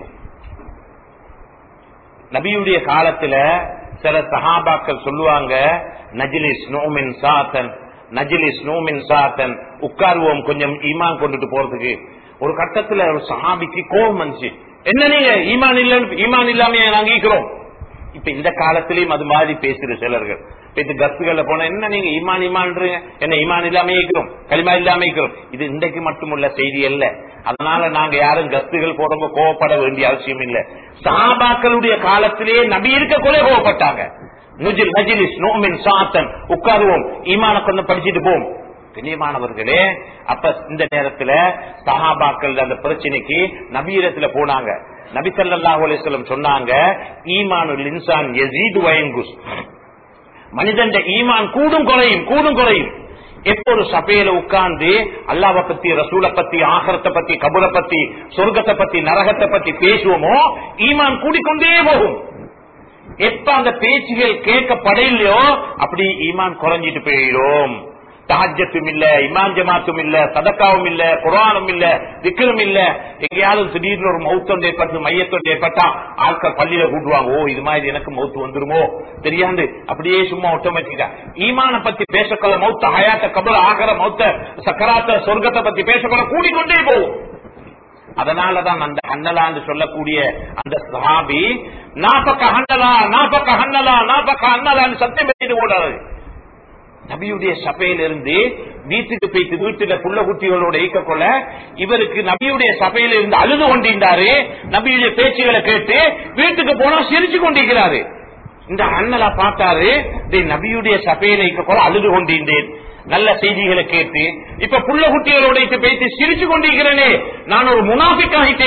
நபியுடைய காலத்துல சில சஹாபாக்கள் சொல்லுவாங்க நஜிலிஸ் நோமின் சாத்தன் நஜிலிஸ் நோமின் சாத்தன் உட்காருவோம் கொஞ்சம் ஈமான் கொண்டுட்டு போறதுக்கு ஒரு கட்டத்துல ஒரு சஹாபிக்கு கோபம் வந்துச்சு என்ன நீங்க ஈமான் இல்ல ஈமான் இல்லாம நாங்க ஈக்கிறோம் இப்ப இந்த காலத்திலயும் அது மாதிரி பேசுற சிலர்கள் இப்ப இந்த கஸ்துகள்ல போனா என்ன நீங்க ஈமான் ஈமான்றீங்க என்ன ஈமான் இல்லாம ஈக்கிறோம் களிமா இல்லாம ஈக்கிறோம் இது இன்றைக்கு மட்டுமுள்ள செய்தி அல்ல அதனால நாங்க யாரும் கஸ்துகள் போடுறவங்க கோவப்பட வேண்டிய அவசியம் இல்ல சாபாக்களுடைய காலத்திலே நபி இருக்க கொலை கோவப்பட்டாங்க நுஜில் நஜிலிஸ் நோமின் சாத்தன் உட்காருவோம் ஈமான கொஞ்சம் படிச்சுட்டு போவோம் கண்ணியமானவர்களே அப்ப இந்த நேரத்துல சஹாபாக்கள் அந்த பிரச்சனைக்கு நபீரத்துல போனாங்க நபி ஸல்லல்லாஹு அலைஹி வஸல்லம் சொன்னாங்க ஈமானுல் இன்சான் யஸீது வயங்குஸ் மனிதன் ஈமான் கூடும் குறையும் கூடும் குறையும் எப்போ ஒரு சபையில உட்கார்ந்து அல்லாவை பத்தி ரசூலை பத்தி ஆகரத்தை பத்தி கபுரை பத்தி சொர்க்கத்தை பத்தி நரகத்தை பத்தி பேசுவோமோ ஈமான் கூடிக்கொண்டே போகும் எப்ப அந்த பேச்சுகள் கேட்கப்படையிலையோ அப்படி ஈமான் குறைஞ்சிட்டு போயிடும் தஹஜத்தும் இல்ல இமான் ஜமாத்தும் இல்ல சதக்காவும் இல்ல குரானும் இல்ல திக்கரும் இல்ல எங்கேயாவது திடீர்னு ஒரு மௌத்தம் ஏற்பட்டு மையத்தொண்டு ஏற்பட்டா ஆட்கள் பள்ளியில கூட்டுவாங்க ஓ இது மாதிரி எனக்கு மௌத்து வந்துருமோ தெரியாது அப்படியே சும்மா ஆட்டோமேட்டிக்கா ஈமான பத்தி பேசக்கொள்ள மௌத்த ஹயாத்த கபல ஆகர மௌத்த சக்கராத்த சொர்க்கத்தை பத்தி பேசக்கொள்ள கூடிக்கொண்டே போகும் அதனாலதான் அந்த ஹன்னலான்னு சொல்லக்கூடிய அந்த சஹாபி நாப்பக்க ஹன்னலா நாப்பக்க ஹன்னலா நாப்பக்க ஹன்னலான்னு சத்தியம் பண்ணிட்டு ஓடாது நபியுடைய சபையிலிருந்து வீட்டுக்கு போயிட்டு வீட்டுல புள்ள குட்டிகளோட ஈக்கக்கொள்ள இவருக்கு நபியுடைய சபையில இருந்து அழுது கொண்டிருந்தாரு நபியுடைய பேச்சுகளை கேட்டு வீட்டுக்கு போனா சிரிச்சு கொண்டிருக்கிறாரு இந்த அண்ணலா பார்த்தாரு டேய், நபியுடைய சபையில ஈக்கக்கொள்ள அழுது கொண்டிருந்தேன் நல்ல செய்திகளை கேட்டு இப்ப புள்ள குட்டிகளோட போயிட்டு சிரிச்சு கொண்டிருக்கிறேனே நான் ஒரு முனாபிக் ஆகிட்டேன்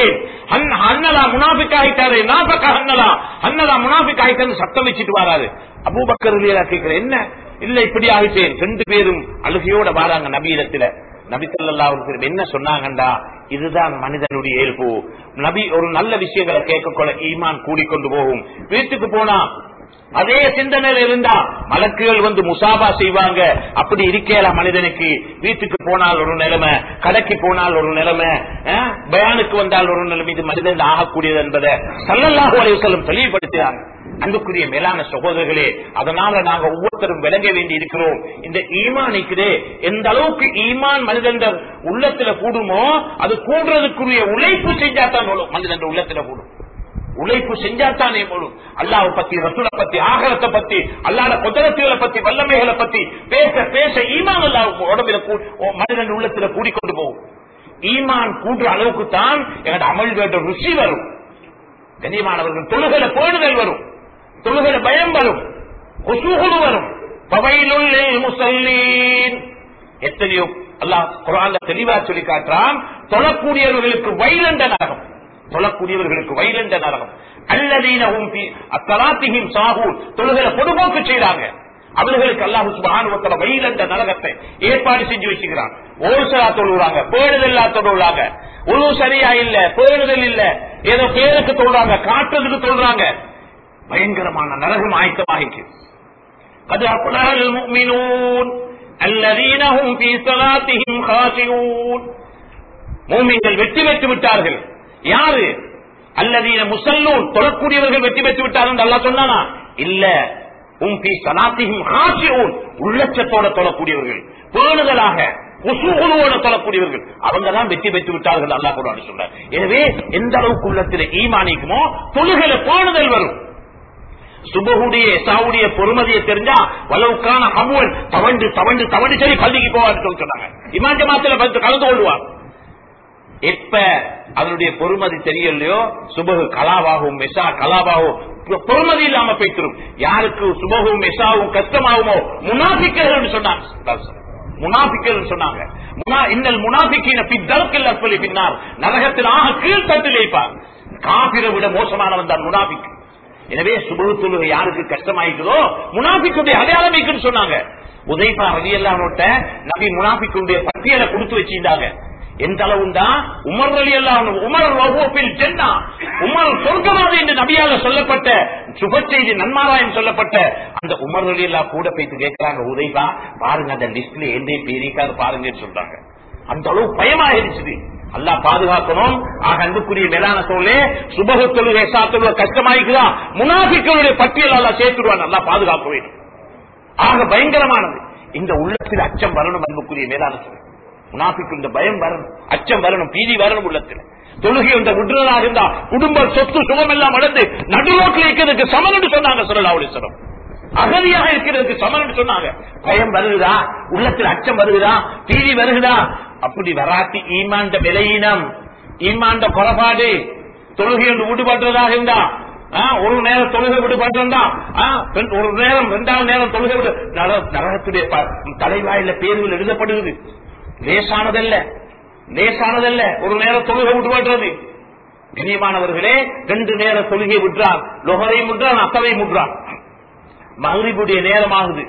அன்- அன்னலா முனாஃபிக் ஆயிட்டாரு நாபக்கா அன்னலா அன்னலா முனாஃபிக் ஆயிட்டாரு சத்தம் வச்சுட்டு வராரு அபூபக்கர் இல்லையா கேட்கிறேன் என்ன இல்ல இப்படி ஆகிட்டேன் ரெண்டு பேரும் அழுகையோட வாராங்க நபியிடத்துல நபி ஸல்லல்லாஹு அலைஹி வஸல்லம் என்ன சொன்னாங்கண்டா இதுதான் மனிதனுடைய இயல்பு நபி ஒரு நல்ல விஷயங்களை கேட்கக்கொள்ள ஈமான் கூடிக்கொண்டு போகும் வீட்டுக்கு போனா அதே சிந்தனையில இருந்தா மலக்குகள் வந்து முசாபா செய்வாங்க அப்படி இருக்கல மனிதனுக்கு வீட்டுக்கு போனால் ஒரு நிலைமை கடைக்கு போனால் ஒரு நிலைமை அஹ், பயானுக்கு வந்தால் ஒரு நிலைமை இது மனிதன் ஆகக்கூடியது என்பதை சல்லல்லாஹு அலைஹி வஸல்லம் தெளிவுபடுத்தினாங்க அன்புக்குரிய மேலான சகோதரர்களே அதனால நாங்க ஒவ்வொருத்தரும் விளங்க வேண்டி இருக்கிறோம் இந்த ஈமான் இருக்குதே எந்த அளவுக்கு ஈமான் மனிதன் உள்ளத்துல கூடுமோ அது கூடுறதுக்குரிய உழைப்பு செஞ்சாதான் மனிதன் உள்ளத்துல கூடும் உழைப்பு செஞ்சாத்தானே போடும் அல்லாஹ் பத்தி ரசூலை பத்தி ஆகரத்தை பத்தி அல்லாத குதிரத்துகளை பத்தி வல்லமைகளை பத்தி பேச பேச ஈமான் அல்லாஹ் உடம்புல கூ- ஓ, மனிதன் உள்ளத்துல கூடிக்கொண்டு போகும் ஈமான் கூடுற அளவுக்கு தான் எங்களோட அமல் வேண்ட ருசி வரும் கண்ணியமானவர்கள் தொழுகல பேணுதல் வரும் தொழுகல பயம் வரும் கொசுகுழு வரும் பவையிலுள்ளில் முசல்லீன் எத்தனையோ அல்லாஹ் குரான்ல தெளிவா சொல்லி காட்டுறான் தொழக்கூடியவர்களுக்கு வைலண்ட நரகம் தொழக்கூடியவர்களுக்கு வைலண்ட நரகம் அல்லதீனஹும் ஃபீ அத்தலாத்திஹிம் சாகூன் தொழுகல பொதுபோக்கு செய்றாங்க அவர்களுக்கு அல்லாஹு சுபஹானுவத்தல வைலண்ட நரகத்தை ஏற்பாடு செஞ்சு வச்சுக்கிறான் ஓசலா தொழுகிறாங்க பேணுதல்லா தொழுகிறாங்க உழு சரியா இல்ல பேணுதல் இல்ல ஏதோ பேருக்கு தொழுறாங்க காட்டுறதுக்கு தொழுறாங்க பயங்கரமான நரகம் ஆயத்தமாகிக்கு قد أفلح المؤمنون الذين هم في صلاتهم خاشعون மூமின்கள் வெற்றி பெற்று விட்டார்கள் யாரு அல்லதீன முசல்லூன் தொழக்கூடியவர்கள் வெற்றி பெற்று விட்டார்கள் என்று அல்லாஹ் சொன்னானா இல்ல உம் பி சலாத்தியும் ஹாசியூன் உள்ளச்சத்தோட தொழக்கூடியவர்கள் பேணுதலாக குசுகுழுவோட தொழக்கூடியவர்கள் அவங்க தான் வெற்றி பெற்று விட்டார்கள் அல்லாஹ் கூட சொல்றார் எனவே எந்த அளவுக்கு உள்ளத்தில் ஈமானிக்குமோ தொழுகல பேணுதல் வரும் சுபகுடைய சாவுடைய பொறுமதியை தெரிஞ்சா வலவுக்கான அமுவன் தவண்டு தவண்டு தவண்டு சரி பள்ளிக்கு போவான்னு சொல்லி சொன்னாங்க இமான் ஜமாத்துல வந்து கலந்து கொள்வான் எப்ப அதனுடைய பொறுமதி தெரியலையோ சுபகு கலாவாகும் மெசா கலாவாகும் பொறுமதி இல்லாம போய்த்திரும் யாருக்கு சுபகும் மெசாவும் கஷ்டமாகுமோ முனாபிக்கர்கள் சொன்னாங்க முனாபிக்கர்கள் சொன்னாங்க முனா- இன்னல் முனாபிக்கின பித்தளத்தில் அற்பலி பின்னார் நரகத்தில் ஆக கீழ்த்தட்டில் வைப்பார் காபிரை விட மோசமானவன் தான் முனாபிக்கு எனவே சுபகு தொழுகை யாருக்கு கஷ்டமாயிக்குதோ முனாபிக்குடைய அடையாளம் இருக்குன்னு சொன்னாங்க உதைபா ரலியல்லாஹுட்ட நபி முனாபிக்குடைய பட்டியலை கொடுத்து வச்சிருந்தாங்க எந்த அளவுண்டா உமர் அலி அல்லாஹ் உமர் வகுப்பில் ஜென்னா உமர் சொர்க்கவாதி என்று நபியால சொல்லப்பட்ட சுப செய்தி நன்மாராயம் சொல்லப்பட்ட அந்த உமர் அலி அல்லா கூட போயிட்டு கேட்கிறாங்க உதைபா பாருங்க அந்த லிஸ்ட்ல எந்த பேரிக்காரு பாருங்கன்னு சொல்றாங்க அந்த அளவு பயமாயிருச்சு அல்லாஹ் பாதுகாக்கணும் ஆக அன்புக்குரிய மேலான சோழே சுபக தொழுகை சாத்துவ கஷ்டமாயிக்குதா முனாபிக்களுடைய பட்டியல் எல்லாம் சேர்த்துடுவான் நல்லா பாதுகாக்க வேண்டும் ஆக பயங்கரமானது இந்த உள்ளத்தில் அச்சம் வரணும் அன்புக்குரிய மேலான சோழ முனாபிக்கு இந்த பயம் வரணும் அச்சம் வரணும் பீதி வரணும் உள்ளத்தில் தொழுகை இந்த விடுறதாக இருந்தா குடும்ப சொத்து சுகம் எல்லாம் வளர்ந்து நடுரோட்டில் இருக்கிறதுக்கு சமன் என்று சொன்னாங்க சொல்லலாவுடைய அகதியாக இருக்கிறதுக்கு சமன் என்று சொன்னாங்க பயம் வருகுதா உள்ளத்தில் அச்சம் வருகுதா பீதி வருகுதா அப்படி வராட்டி ஈமாண்ட விலையினம் ஈமாண்ட குறைபாடு தொழுகை என்று விடுபடுறதாக இருந்தா ஆ, ஒரு நேரம் தொழுகை விடுபட்டிருந்தா ஆ, பெண் ஒரு நேரம் இரண்டாவது நேரம் தொழுகை விடு நர- நரகத்துடைய ப- தலைவாயில பேர்கள் எழுதப்படுகிறது லேசானதல்ல லேசானதல்ல ஒரு நேரம் தொழுகை விடுபடுறது கண்ணியமானவர்களே ரெண்டு நேர தொழுகை விட்டுறான் லொகரையும் விட்டுறான் அசவையும் விட்டுறான் மகரிபுடைய நேரம் ஆகுது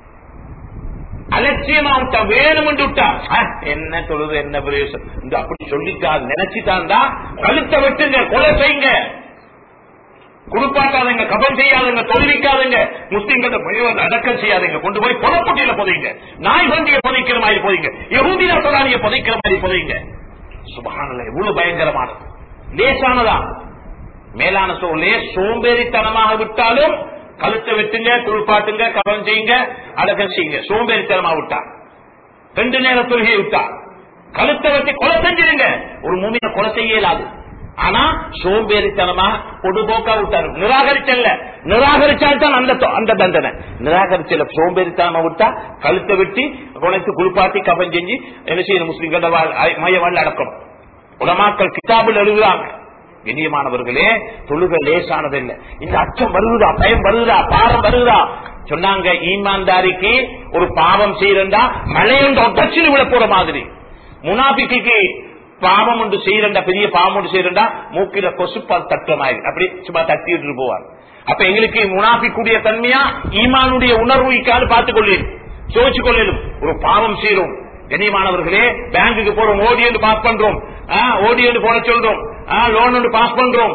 அலட்சியமா விட்டா வேணும் என்று விட்டா அஹ், என்ன தொழுது என்ன பிரயோசனம் இந்த அப்படி சொல்லிட்டா நினைச்சுட்டான்டா கழுத்தை வெட்டுங்க கொலை செய்யுங்க குடுப்பாட்டாதங்க கபம் செய்யாதுங்க தொழிலிக்காதுங்க முஸ்லிம்கிட்ட பயவது அடக்கம் செய்யாதுங்க கொண்டு போய் புறப்பட்டியில புதைங்க நாய் வண்டிய புதைக்கிற மாதிரி புதைங்க யகுதியா சொல்லானிய புதைக்கிற மாதிரி புதைங்க சுபகானல எவ்வளவு பயங்கரமானது லேசானதா மேலான சோழே சோம்பேறித்தனமாக விட்டாலும் கழுத்தை வெட்டுங்க குளிப்பாட்டுங்க கவனம் செய்யுங்க அடக்கம் செய்யுங்க சோம்பேறித்தனமா விட்டா ரெண்டு நேரம் தொழுகையை விட்டா கழுத்தை வெட்டி கொலை செஞ்சிருங்க ஒரு மூமியை கொலை செய்ய இயலாது ஆனா சோம்பேறித்தனமா பொதுபோக்கா விட்டாரு நிராகரிச்சல்ல நிராகரிச்சால்தான் அந்த தொ- அந்த தண்டனை நிராகரிச்சல சோம்பேறித்தனமா விட்டா கழுத்தை வெட்டி குணைத்து குளிப்பாட்டி கபம் செஞ்சு என்ன செய்யணும் முஸ்லிம்கள மைய வாழ் அடக்கணும் உலமாக்கள் கிதாபில் எழுதுறாங்க கண்ணியமானவர்களே தொழுக லேசானதில்லை இந்த அச்சம் வருகுதா பயம் வருகுதா பாரம் வருகுதா சொன்னாங்க ஈமான்தாரிக்கு ஒரு பாவம் செய்யறா மழையொன்று ஒட்டச்சில் விட போற மாதிரி முனாபிக்கு பாவம் ஒன்று செய்யறா பெரிய பாவம் ஒன்று செய்யறா மூக்கில கொசுப்பால் தட்டமாயி அப்படி சும்மா தட்டிட்டு போவார் அப்ப எங்களுக்கு முனாபிக்கூடிய தன்மையா ஈமானுடைய உணர்வு இக்காது பார்த்துக் கொள்ளேன் சோதிச்சு கொள்ளலும் ஒரு பாவம் செய்யறோம் கண்ணியமானவர்களே பேங்குக்கு போறோம் ஓடி என்று பாஸ் பண்றோம் ஓடி என்று போட சொல்றோம் லோன் ஒன்று பாஸ் பண்றோம்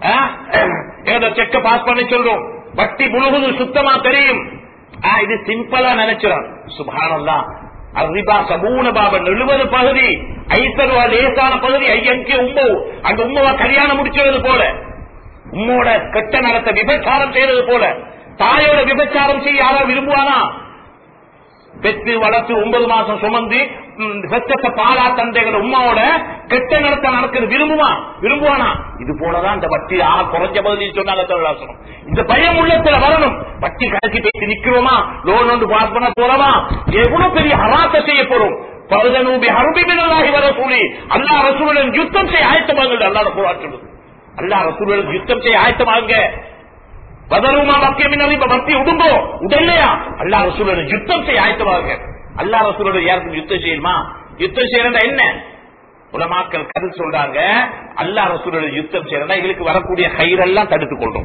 செக்க பாஸ் பண்ண சொல்றோம் வட்டி முழுகுது சுத்தமா தெரியும் ஆ, இது சிம்பிளா நினைச்சிடும் சுபானந்தா அரிபா சமூன பாபன் எழுபது பகுதி ஐசருவா லேசான பகுதி ஐயங்கே உம்மோ அந்த உம்மவா கல்யாணம் முடிச்சது போல உம்மோட கெட்ட நடத்த விபச்சாரம் செய்யறது போல தாயோட விபச்சாரம் செய்ய யாரா விரும்புவானா பெற்று வளர்த்து ஒன்பது மாசம் சுமந்து ம், பெத்த பாலா தந்தைகள் உமாவோட கெட்ட நடத்த நடக்கிறது விரும்புமா விரும்புவானா இது போலதான் இந்த வட்டி ஆ குறைஞ்ச பகுதியில் சொன்னாங்க தொழிலாசனம் இந்த பயம் உள்ளத்துல வரணும் வட்டி கணக்கு பேசி நிக்கிறோமா லோன் ஒன்று பாஸ் பண்ண போறோமா எவ்வளவு பெரிய ஹராச செய்ய போறோம் பருதனூபி ஹருபிபினராகி வர சொல்லி அல்லா ரசூலுடன் யுத்தம் செய்ய ஆயத்தமாங்கள் அல்லாத போராட்டம் அல்லா ரசூலுடன் யுத்தம் செய்ய ஆயத்தமாங்க பதருமா பக்கியமின் இப்ப பக்தி உடுங்கோ உடல்லையா அல்லா ரசூலோட யுத்தம் செய்ய ஆயத்தமாக அல்லா ரசூலோட யாருக்கும் யுத்தம் செய்யணுமா யுத்தம் செய்யறதா என்ன உலமாக்கள் கருத்து சொல்றாங்க அல்லா ரசூலோட யுத்தம் செய்யறதா எங்களுக்கு வரக்கூடிய கயிறெல்லாம் தடுத்துக் கொள்றோம்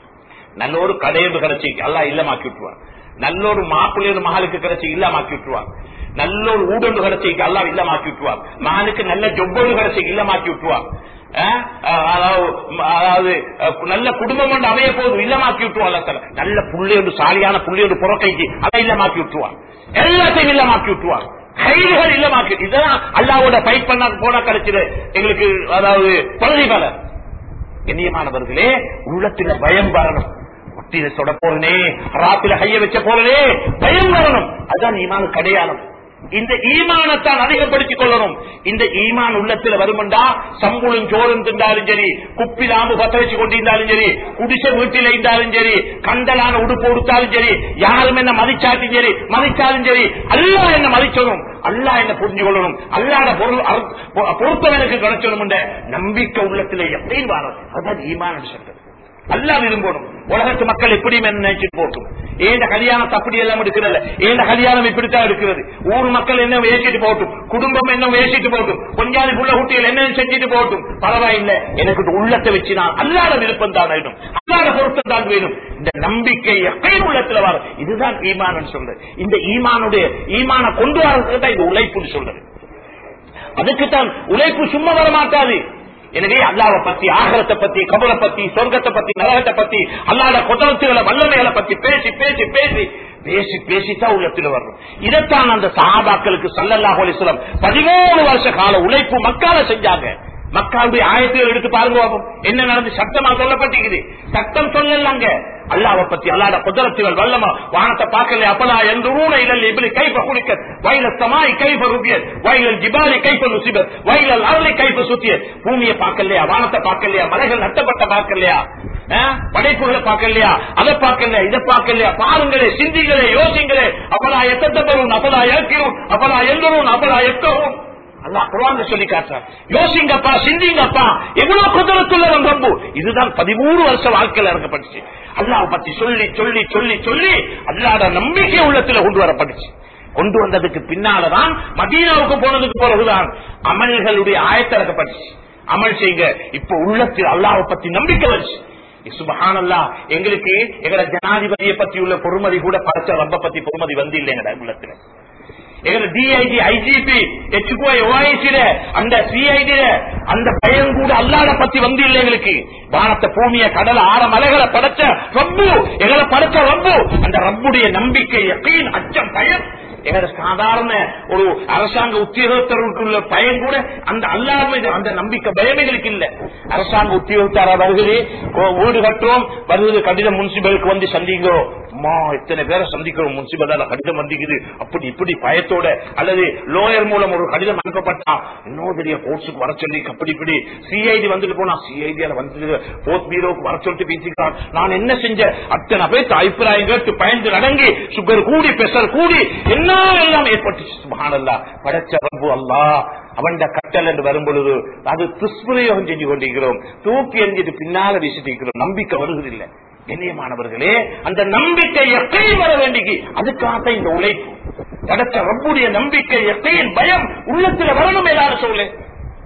நல்ல ஒரு கடையொன்று கிடைச்சி அல்லா இல்லமாக்கி விட்டுருவார் நல்ல ஒரு மாப்பிள்ளையோட மகளுக்கு கிடைச்சி இல்லமாக்கி விட்டுருவார் நல்ல ஒரு ஊடொன்று கிடைச்சி அல்லா இல்லமாக்கி விட்டுருவார் மகனுக்கு நல்ல ஜொப்பொன்று கிடைச்சி இல்லமாக்கி விட்டுருவார் அஹ், அதாவது அதாவது அஹ், நல்ல குடும்பம் ஒன்று அமைய போது இல்லமாக்கி விட்டுருவான் அல்லா தஆலா. நல்ல புள்ளையோடு சாலியான புள்ளையோடு புறக்கைக்கு அதை இல்லமாக்கி விட்டுருவான் எல்லாத்தையும் இல்லமாக்கி விட்டுருவான் கைதுகள் இல்லமாக்கி இதெல்லாம் அல்லாவோட ஃபைட் பண்ண போனா கிடைச்சது எங்களுக்கு அதாவது பிரதிபலன் கண்ணியமானவர்களே உள்ளத்துல பயம் வரணும் ஒட்டியில தொட போறனே ராத்திர கைய வச்ச போறனே பயம் வரணும் அதான் ஈமான் கடையாளம் இந்த ஈமானத்தான் அதிகப்படுத்திக் கொள்ளணும் இந்த ஈமான் உள்ளத்துல வருமெண்டா சம்புளும் சோறும் தின்றாலும் சரி குப்பிலாம்பு பத்த வச்சு கொண்டிருந்தாலும் சரி குடிசை வீட்டில் இருந்தாலும் சரி கண்டலான உடுப்பு உடுத்தாலும் சரி யாரும் என்ன மதிச்சாட்டும் சரி மதிச்சாலும் சரி அல்லா என்ன மதிச்சணும் அல்லா என்ன புரிஞ்சு கொள்ளணும் அல்லாத பொருள் அரு- பொ- பொருத்தம் எனக்கு கிடைச்சணும் என்ற நம்பிக்கை உள்ளத்திலே எப்படியும் வாரம் அதான் ஈமான் சொல்றது அல்லா விரும்பணும் உலகத்து மக்கள் எப்படி நினைச்சிட்டு போட்டும் ஏண்ட கல்யாணம் அப்படி எல்லாம் எடுக்கிறது ஏண்ட கல்யாணம் இப்படித்தான் எடுக்கிறது ஊர் மக்கள் என்ன வேசிட்டு போட்டும் குடும்பம் என்ன வேசிட்டு போட்டும் கொஞ்சாதி புள்ள குட்டிகள் என்ன செஞ்சுட்டு போட்டும் பரவாயில்லை எனக்கு உள்ளத்தை வச்சு நான் அல்லாத விருப்பம் தான் வேணும் அல்லாத பொருத்தம் தான் வேணும் இந்த நம்பிக்கை எப்பயும் உள்ளத்துல வரும் இதுதான் ஈமான் சொல்றது இந்த ஈமானுடைய ஈமான கொண்டு வரதுக்கு தான் இது உழைப்புன்னு சொல்றது அதுக்குத்தான் உழைப்பு சும்மா வர மாட்டாது எனவே அல்லாவை பத்தி ஆகரத்தை பத்தி கபரை பத்தி சொர்க்கத்தை பத்தி நரகத்தை பத்தி அல்லாத குதரத்துகளை வல்லமைகளை பத்தி பேசி பேசி பேசி பேசி பேசித்தான் உள்ளத்தில் வரணும் இதைத்தான் அந்த சஹாபாக்களுக்கு சல்லல்லாஹு அலைஹி வஸல்லம் பதிமூணு வருஷ கால உழைப்பு மக்கால செஞ்சாங்க மக்காவுடைய ஆயத்தில் எடுத்து பாருங்க பாப்போம். என்ன நடந்து சத்தமா சொல்லப்பட்டிருக்குது சத்தம் சொல்லலாங்க அல்லாவை பத்தி அல்லாத குதிரத்துகள் வல்லமா வானத்தை பார்க்கல அப்பலா என்று ஊன இல்லல் இப்படி கைப்ப குடிக்க வயல சமாய் கைப்ப ருபியர் வயலல் ஜிபாலி கைப்ப நுசிபர் வயலல் அருளை கைப்ப சுத்தியர் பூமியை பார்க்கலையா வானத்தை பார்க்கலையா மலைகள் நட்டப்பட்ட பார்க்கலையா ஆ? படைப்புகளை பார்க்கலையா அதை பார்க்கலையா இதை பார்க்கலையா பாருங்களே சிந்திங்களே யோசிங்களே அப்பலா எத்தப்படும் அப்பலா இறக்கிறோம் அப்பலா எந்தரும் அப்பலா எக்கவும் அல்லாஹ் குர்ஆன்ல சொல்லி காட்டுறார் யோசிங்கப்பா சிந்திங்கப்பா எவ்வளவு குதிரத்துள்ளவன் ரப்பு இதுதான் பதிமூணு வருஷம் வாழ்க்கையில் இறங்கப்பட்டுச்சு அல்லாஹ் பத்தி சொல்லி சொல்லி சொல்லி சொல்லி அல்லாத நம்பிக்கை உள்ளத்துல கொண்டு வரப்பட்டுச்சு கொண்டு வந்ததுக்கு பின்னாலதான் மதீனாவுக்கு போனதுக்கு பிறகுதான் அமல்களுடைய ஆயத்திறக்கப்பட்டுச்சு அமல் செய்யுங்க இப்ப உள்ளத்தில் அல்லாஹ் பத்தி நம்பிக்கை வந்துச்சு சுபஹானல்லா எங்களுக்கு எங்கட ஜனாதிபதியை பத்தி உள்ள பொறுமதி கூட படைச்ச ரப்ப பத்தி பொறுமதி வந்து இல்லைங்கடா உள்ளத்துல எங்க டிஐஜி ஐஜிபி எச்சுகோ ஓஐசில அந்த சிஐடி அந்த பயம் கூட அல்லாத பத்தி வந்து இல்லை எங்களுக்கு வானத்தை பூமிய கடல ஆற மலைகளை படைச்ச ரப்பு எங்களை படைச்ச ரப்பு அந்த ரப்புடைய நம்பிக்கை யக்கீன் அச்சம் பயம் எங்களோட சாதாரண ஒரு அரசாங்க உத்தியோகத்தருக்குள்ள பயம் கூட அந்த அல்லாம அந்த நம்பிக்கை பயம் எங்களுக்கு இல்ல அரசாங்க உத்தியோகத்தார வருகிறது கோ- வீடு கட்டுறோம் வருகிறது கடிதம் முன்சிபலுக்கு வந்து சந்திக்கிறோம் அம்மா இத்தனை பேரை சந்திக்கிறோம் முன்சிபலால கடிதம் வந்திக்குது அப்படி இப்படி பயத்தோட அல்லது லோயர் மூலம் ஒரு கடிதம் அனுப்பப்பட்டா இன்னும் பெரிய கோர்ட்ஸுக்கு வர சொல்லி அப்படி இப்படி சிஐடி வந்துட்டு போனா சிஐடியால வந்து போஸ்ட் பீரோக்கு வர சொல்லிட்டு பேசிக்கிறான் நான் என்ன செஞ்ச அத்தனை பேர் அபிப்பிராயம் கேட்டு பயந்து நடங்கி சுகர் கூடி பெசர் கூடி என்ன எல்லாம் ஏற்பட்டுச்சு சுபஹானல்லா படைச்ச ரப்பு அல்லா அவன் கட்டல் என்று வரும் பொழுது அது துஷ்பிரயோகம் செஞ்சு கொண்டிருக்கிறோம் தூக்கி எறிஞ்சிட்டு பின்னால வீசிட்டு இருக்கிறோம் நம்பிக்கை வருவதில்லை கண்ணியமானவர்களே அந்த நம்பிக்கை எப்பயும் வர வேண்டிக்கு அதுக்காக இந்த உழைப்பு படைச்ச ரப்புடைய நம்பிக்கை எப்பயும் பயம் உள்ளத்துல வரணும் ஏதாவது சொல்லு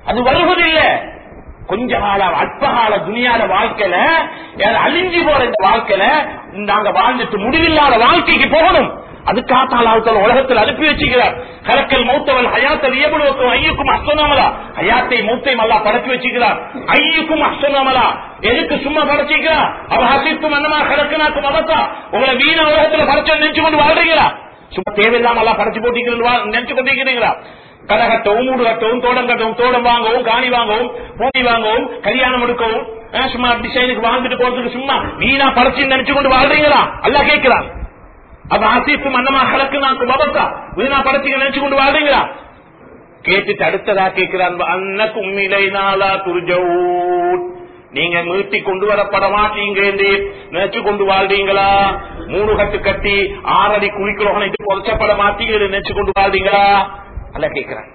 அது வருவதில்லை கொஞ்ச கால அற்பகால துணியாத வாழ்க்கையில யார் அழிஞ்சு போற இந்த வாழ்க்கையில நாங்க வாழ்ந்துட்டு முடிவில்லாத வாழ்க்கைக்கு போகணும் அதுக்காக ஆட்கள் உலகத்தில் அனுப்பி வச்சுக்கிறார் கலக்கல் மௌத்தவன் ஹயாத்தல் இயபுலுவக்கும் ஐயுக்கும் அஸ்வனாமலா ஹயாத்தை மௌத்தையும் அல்லா படைச்சு வச்சுக்கிறார் ஐயுக்கும் அஸ்வனாமலா எதுக்கு சும்மா படைச்சிக்கிறார் அவ ஹசித்தும் என்னமா கலக்கனாக்கும் அவத்தா உங்களை வீண உலகத்துல படைச்சு நினைச்சு கொண்டு வாழ்றீங்களா சும்மா தேவையில்லாம எல்லாம் படைச்சு போட்டிக்கிறீங்களா நினைச்சு கொண்டிருக்கிறீங்களா கடை கட்டவும் மூடு கட்டவும் தோட்டம் கட்டவும் தோட்டம் வாங்கவும் காணி வாங்கவும் பூமி வாங்கவும் கல்யாணம் எடுக்கவும் அஹ், சும்மா டிசைனுக்கு வாழ்ந்துட்டு போறதுக்கு சும்மா வீணா படைச்சு நினைச்சு கொண்டு வாழ்றீங்களா அல்ல கேட்கிறான் அப்ப ஆசிப்பு மன்னமா கலக்கு நான் பபத்தா வீணா படைச்சு நினைச்சு கொண்டு வாழ்றீங்களா கேட்டுட்டு அடுத்ததா கேட்கிறான் அன்னக்கும் இலைநாளா துர்ஜவுட் நீங்க மீட்டி கொண்டு வரப்பட மாட்டீங்க என்று நினைச்சு கொண்டு வாழ்றீங்களா மூணு கட்டு கட்டி ஆறடி குளிக்கிறோம் இது புதைச்சப்பட மாட்டீங்க நினைச்சு கொண்டு வாழ்றீங்களா அல்ல கேட்கிறான்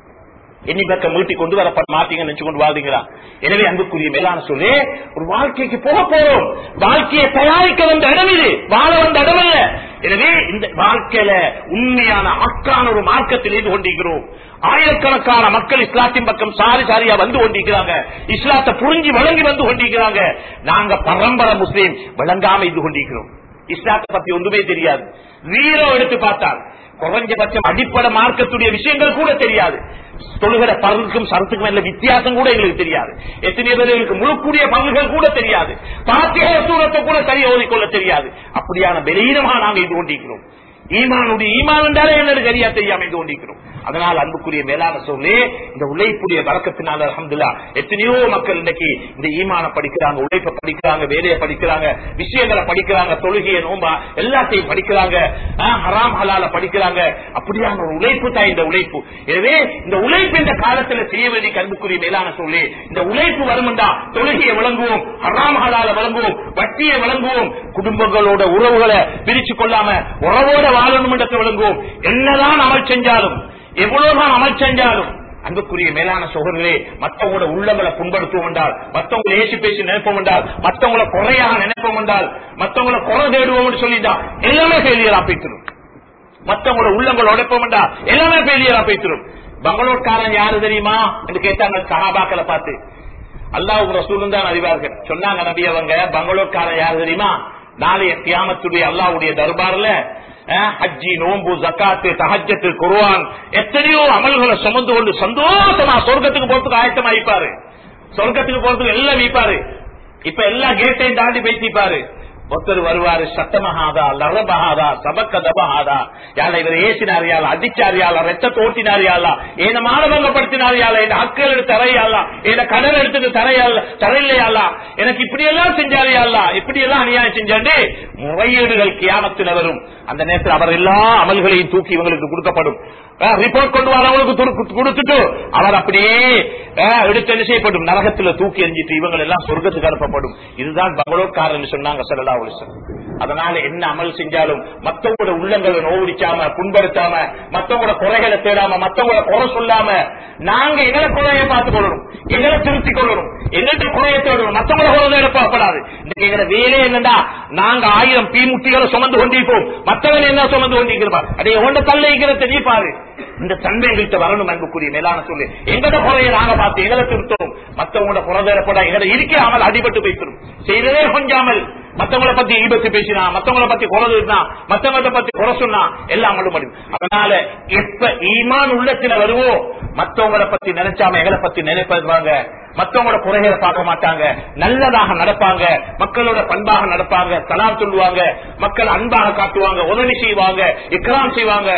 எண்ணி பக்கம் மீட்டி கொண்டு வரப்பட மாட்டீங்க நினைச்சு கொண்டு வாழ்றீங்களா எனவே அன்புக்குரிய மேலான சொல்லி ஒரு வாழ்க்கைக்கு போக போறோம் வாழ்க்கையை தயாரிக்க வந்த இடம் இது வாழ வந்த இடம் அல்ல எனவே இந்த வாழ்க்கையில உண்மையான அக்கான ஒரு மார்க்கத்தில் இருந்து கொண்டிருக்கிறோம் ஆயிரக்கணக்கான மக்கள் இஸ்லாத்தின் பக்கம் சாரி சாரியா வந்து கொண்டிருக்கிறாங்க இஸ்லாத்தை புரிஞ்சு வழங்கி வந்து கொண்டிருக்கிறாங்க நாங்க பரம்பரை முஸ்லீம் விளங்காம இருந்து கொண்டிருக்கிறோம் இஸ்லாத்தை பத்தி ஒன்றுமே தெரியாது ஜீரோ எடுத்து பார்த்தால் குறைஞ்சபட்சம் அடிப்படை மார்க்கத்துடைய விஷயங்கள் கூட தெரியாது தொழுகிற பருக்கும் சரத்துக்கும் இல்ல வித்தியாசம் கூட எங்களுக்கு தெரியாது எத்தனை பேர்களுக்கு முழுக்கூடிய பங்குகள் கூட தெரியாது பாத்திய சூரத்தை கூட சரியா ஓதிக்கொள்ள தெரியாது அப்படியான பலீனமா நாங்க இது கொண்டிருக்கிறோம் ஈமானுடைய ஈமான் என்றாலே என்னது சரியா தெரியாம இது கொண்டிருக்கிறோம் அதனால் அன்புக்குரிய மேலான சொல்லி இந்த உழைப்புடைய வழக்கத்தினால அலமதுல்லா எத்தனையோ மக்கள் இன்னைக்கு இந்த ஈமான படிக்கிறாங்க உழைப்பை படிக்கிறாங்க வேலையை படிக்கிறாங்க விஷயங்களை படிக்கிறாங்க தொழுகையை நோம்பா எல்லாத்தையும் படிக்கிறாங்க ஆ, ஹராம் ஹலால படிக்கிறாங்க அப்படியான ஒரு உழைப்பு தான் இந்த உழைப்பு எனவே இந்த உழைப்பு இந்த காலத்துல செய்ய வேண்டிய அன்புக்குரிய மேலான சொல்லி இந்த உழைப்பு வருமெண்டா தொழுகையை வழங்குவோம் ஹராம் ஹலால வழங்குவோம் வட்டியை வழங்குவோம் குடும்பங்களோட உறவுகளை பிரிச்சு கொள்ளாம உறவோட வாழணும் என்றதை வழங்குவோம் என்னதான் அமல் செஞ்சாலும் எவ்வளவுதான் அமல் செஞ்சாலும் அன்புக்குரிய மேலான சோழர்களே மத்தவங்களோட உள்ளங்களை புண்படுத்துவோம் என்றால் மத்தவங்களை ஏசி பேசி நினைப்போம் என்றால் மத்தவங்களை குறையாக நினைப்போம் என்றால் மத்தவங்களை குறை தேடுவோம் என்று சொல்லிட்டா எல்லாமே ஃபெயிலியரா போய்த்திரும் மத்தவங்களோட உள்ளங்கள் உடைப்போம் என்றால் எல்லாமே ஃபெயிலியரா போய்த்திரும் பங்களூர்காரன் யாரு தெரியுமா என்று கேட்டாங்க சஹாபாக்களை பார்த்து அல்லாஹ் ரசூலும் தான் அறிவார்கள் சொன்னாங்க நபி அவங்க பங்களூர்காரன் யாரு தெரியுமா நாளைய கியாமத்துடைய அல்லாவுடைய தர்பார்ல அஹ், ஹஜ்ஜி நோம்பு ஜக்காத்து தஹஜத்து குர்ஆன் எத்தனையோ அமல்களை சுமந்து கொண்டு சந்தோஷமா சொர்க்கத்துக்கு போறதுக்கு ஆயத்தமா இருப்பாரு சொர்க்கத்துக்கு போறதுக்கு எல்லாம் வைப்பாரு இப்ப எல்லா கேட்டையும் தாண்டி பேசிப்பாரு ஒருத்தர் வருவாரு சத்தமஹாதா லரபஹாதா சபக்க தபஹாதா யால இவர் ஏசினார் யால அடிச்சார் யால ரெத்த தோட்டினார் யாலா என்ன மானபங்கப்படுத்தினார் யால என்ன அக்கள் எடுத்து தரையாலா என்ன கடல் எடுத்துட்டு தரையால தரையிலையாலா எனக்கு இப்படி எல்லாம் செஞ்சாரு யாலா இப்படி எல்லாம் அநியாயம் செஞ்சாண்டு முறையீடுகள் கியாமத்தில் வரும் அந்த நேரத்தில் அவர் எல்லா அமல்களையும் தூக்கி இவங்களுக்கு கொடுக்கப்படும் ரிப்போர்ட் கொண்டு வரவங்களுக்கு துரு- கொடுத்துட்டு அவர் அப்படியே அஹ், எடுத்து என்ன செய்யப்படும் நரகத்துல தூக்கி எறிஞ்சிட்டு இவங்க எல்லாம் சொர்க்கத்துக்கு அனுப்பப்படும் இதுதான் பங்களூர்காரன் சொன்னாங்க சல்லா அலிஸ்லாம் அதனால என்ன அமல் செஞ்சாலும் மத்தவங்களோட உள்ளங்களை நோவிடிச்சாம புண்படுத்தாம மத்தவங்களோட குறைகளை தேடாம மத்தவங்களோட குறை சொல்லாம நாங்க எங்களை குறையை பார்த்துக் கொள்ளணும் எங்களை திருத்திக் கொள்ளணும் எங்கள்கிட்ட குறையை தேடணும் மத்தவங்களோட குறை தேட பார்க்கப்படாது இன்னைக்கு எங்களை வேலை என்னடா நாங்க ஆயிரம் பீமுட்டிகளை சுமந்து கொண்டிருப்போம் மத்தவன் என்ன சுமந்து கொண்டிருக்கிறோம் அதை உண்ட தள்ளிக்கிற தெரிவிப்பாரு இந்த தன்மை எங்கள்கிட்ட வரணும் அன்புக்குரிய மேலான சொல்லு எங்கட குறையை நாங்க பார்த்து எங்களை திருத்தணும் மத்தவங்களோட குறை தேடப்பட எங்களை இருக்காமல் அடிபட்டு போய்த்திரும் செய்ததே கொஞ்சாமல் மத்தவங்களை பத்தி ஈபத்து பேசினா மத்தவங்களை பத்தி குறை இருந்தா மத்தவங்களை பத்தி குறை சொன்னா எல்லாம் அமலும் முடியும் அதனால எப்ப ஈமான் உள்ளத்துல வருவோ மத்தவங்களை பத்தி நினைச்சாம எங்களை பத்தி நினைப்பாங்க மத்தவங்களோட குறைகளை பார்க்க மாட்டாங்க நல்லதாக நடப்பாங்க மக்களோட பண்பாக நடப்பாங்க சலாம் சொல்லுவாங்க மக்கள் அன்பாக காட்டுவாங்க உதவி செய்வாங்க இக்ராம் செய்வாங்க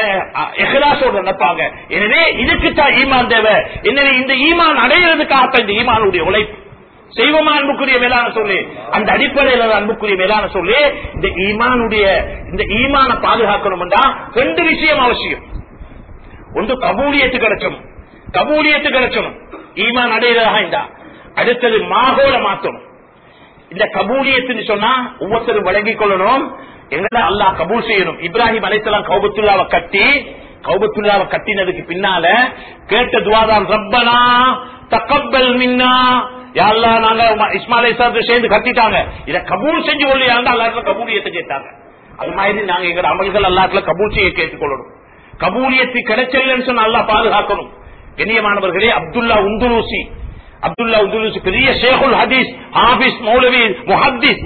எஹ்லாசோட நடப்பாங்க எனவே இதுக்குத்தான் ஈமான் தேவை எனவே இந்த ஈமான் அடையிறதுக்காகத்தான் இந்த ஈமானுடைய உழைப்பு செய்வோமா அன்புக்குரிய மேலான சொல்லி அந்த அடிப்படையில தான் அன்புக்குரிய மேலான சொல்லி இந்த ஈமானுடைய இந்த ஈமான பாதுகாக்கணும்டா ரெண்டு விஷயம் அவசியம் ஒன்று கபூலியத்து கிடைச்சணும் கபூலியத்து கிடைச்சணும் ஈமான் அடையிறதாக இருந்தா அடுத்தது மாகோல மாத்தணும் இந்த கபூலியத்துன்னு சொன்னா ஒவ்வொருத்தரும் வழங்கிக் கொள்ளணும் எங்களை அல்லாஹ் கபூல் செய்யணும் இப்ராஹிம் அலைத்தலாம் கௌபத்துல்லாவை கட்டி கௌபத்துல்லாவை கட்டினதுக்கு பின்னால கேட்ட துவாதான் ரப்பனா தக்கப்பல் மின்னா யாழ்லா நாங்க இஸ்மாலை சார் சேர்ந்து கட்டிட்டாங்க இத கபூல் செஞ்சு கொள்ளையாங்க அல்லாத்துல கபூலியத்தை கேட்டாங்க அது மாதிரி நாங்க எங்க அமல்கள் அல்லாத்துல கபூல் செய்ய கேட்டுக்கொள்ளணும் கபூலியத்து கிடைச்சலன்னு சொன்னா நல்லா பாதுகாக்கணும் கண்ணியமானவர்களே அப்துல்லா உந்துலூசி அப்துல்லா உந்துலூசி பெரிய ஷேகுல் ஹதீஸ் ஹாபிஸ் மௌலவி முஹத்திஸ்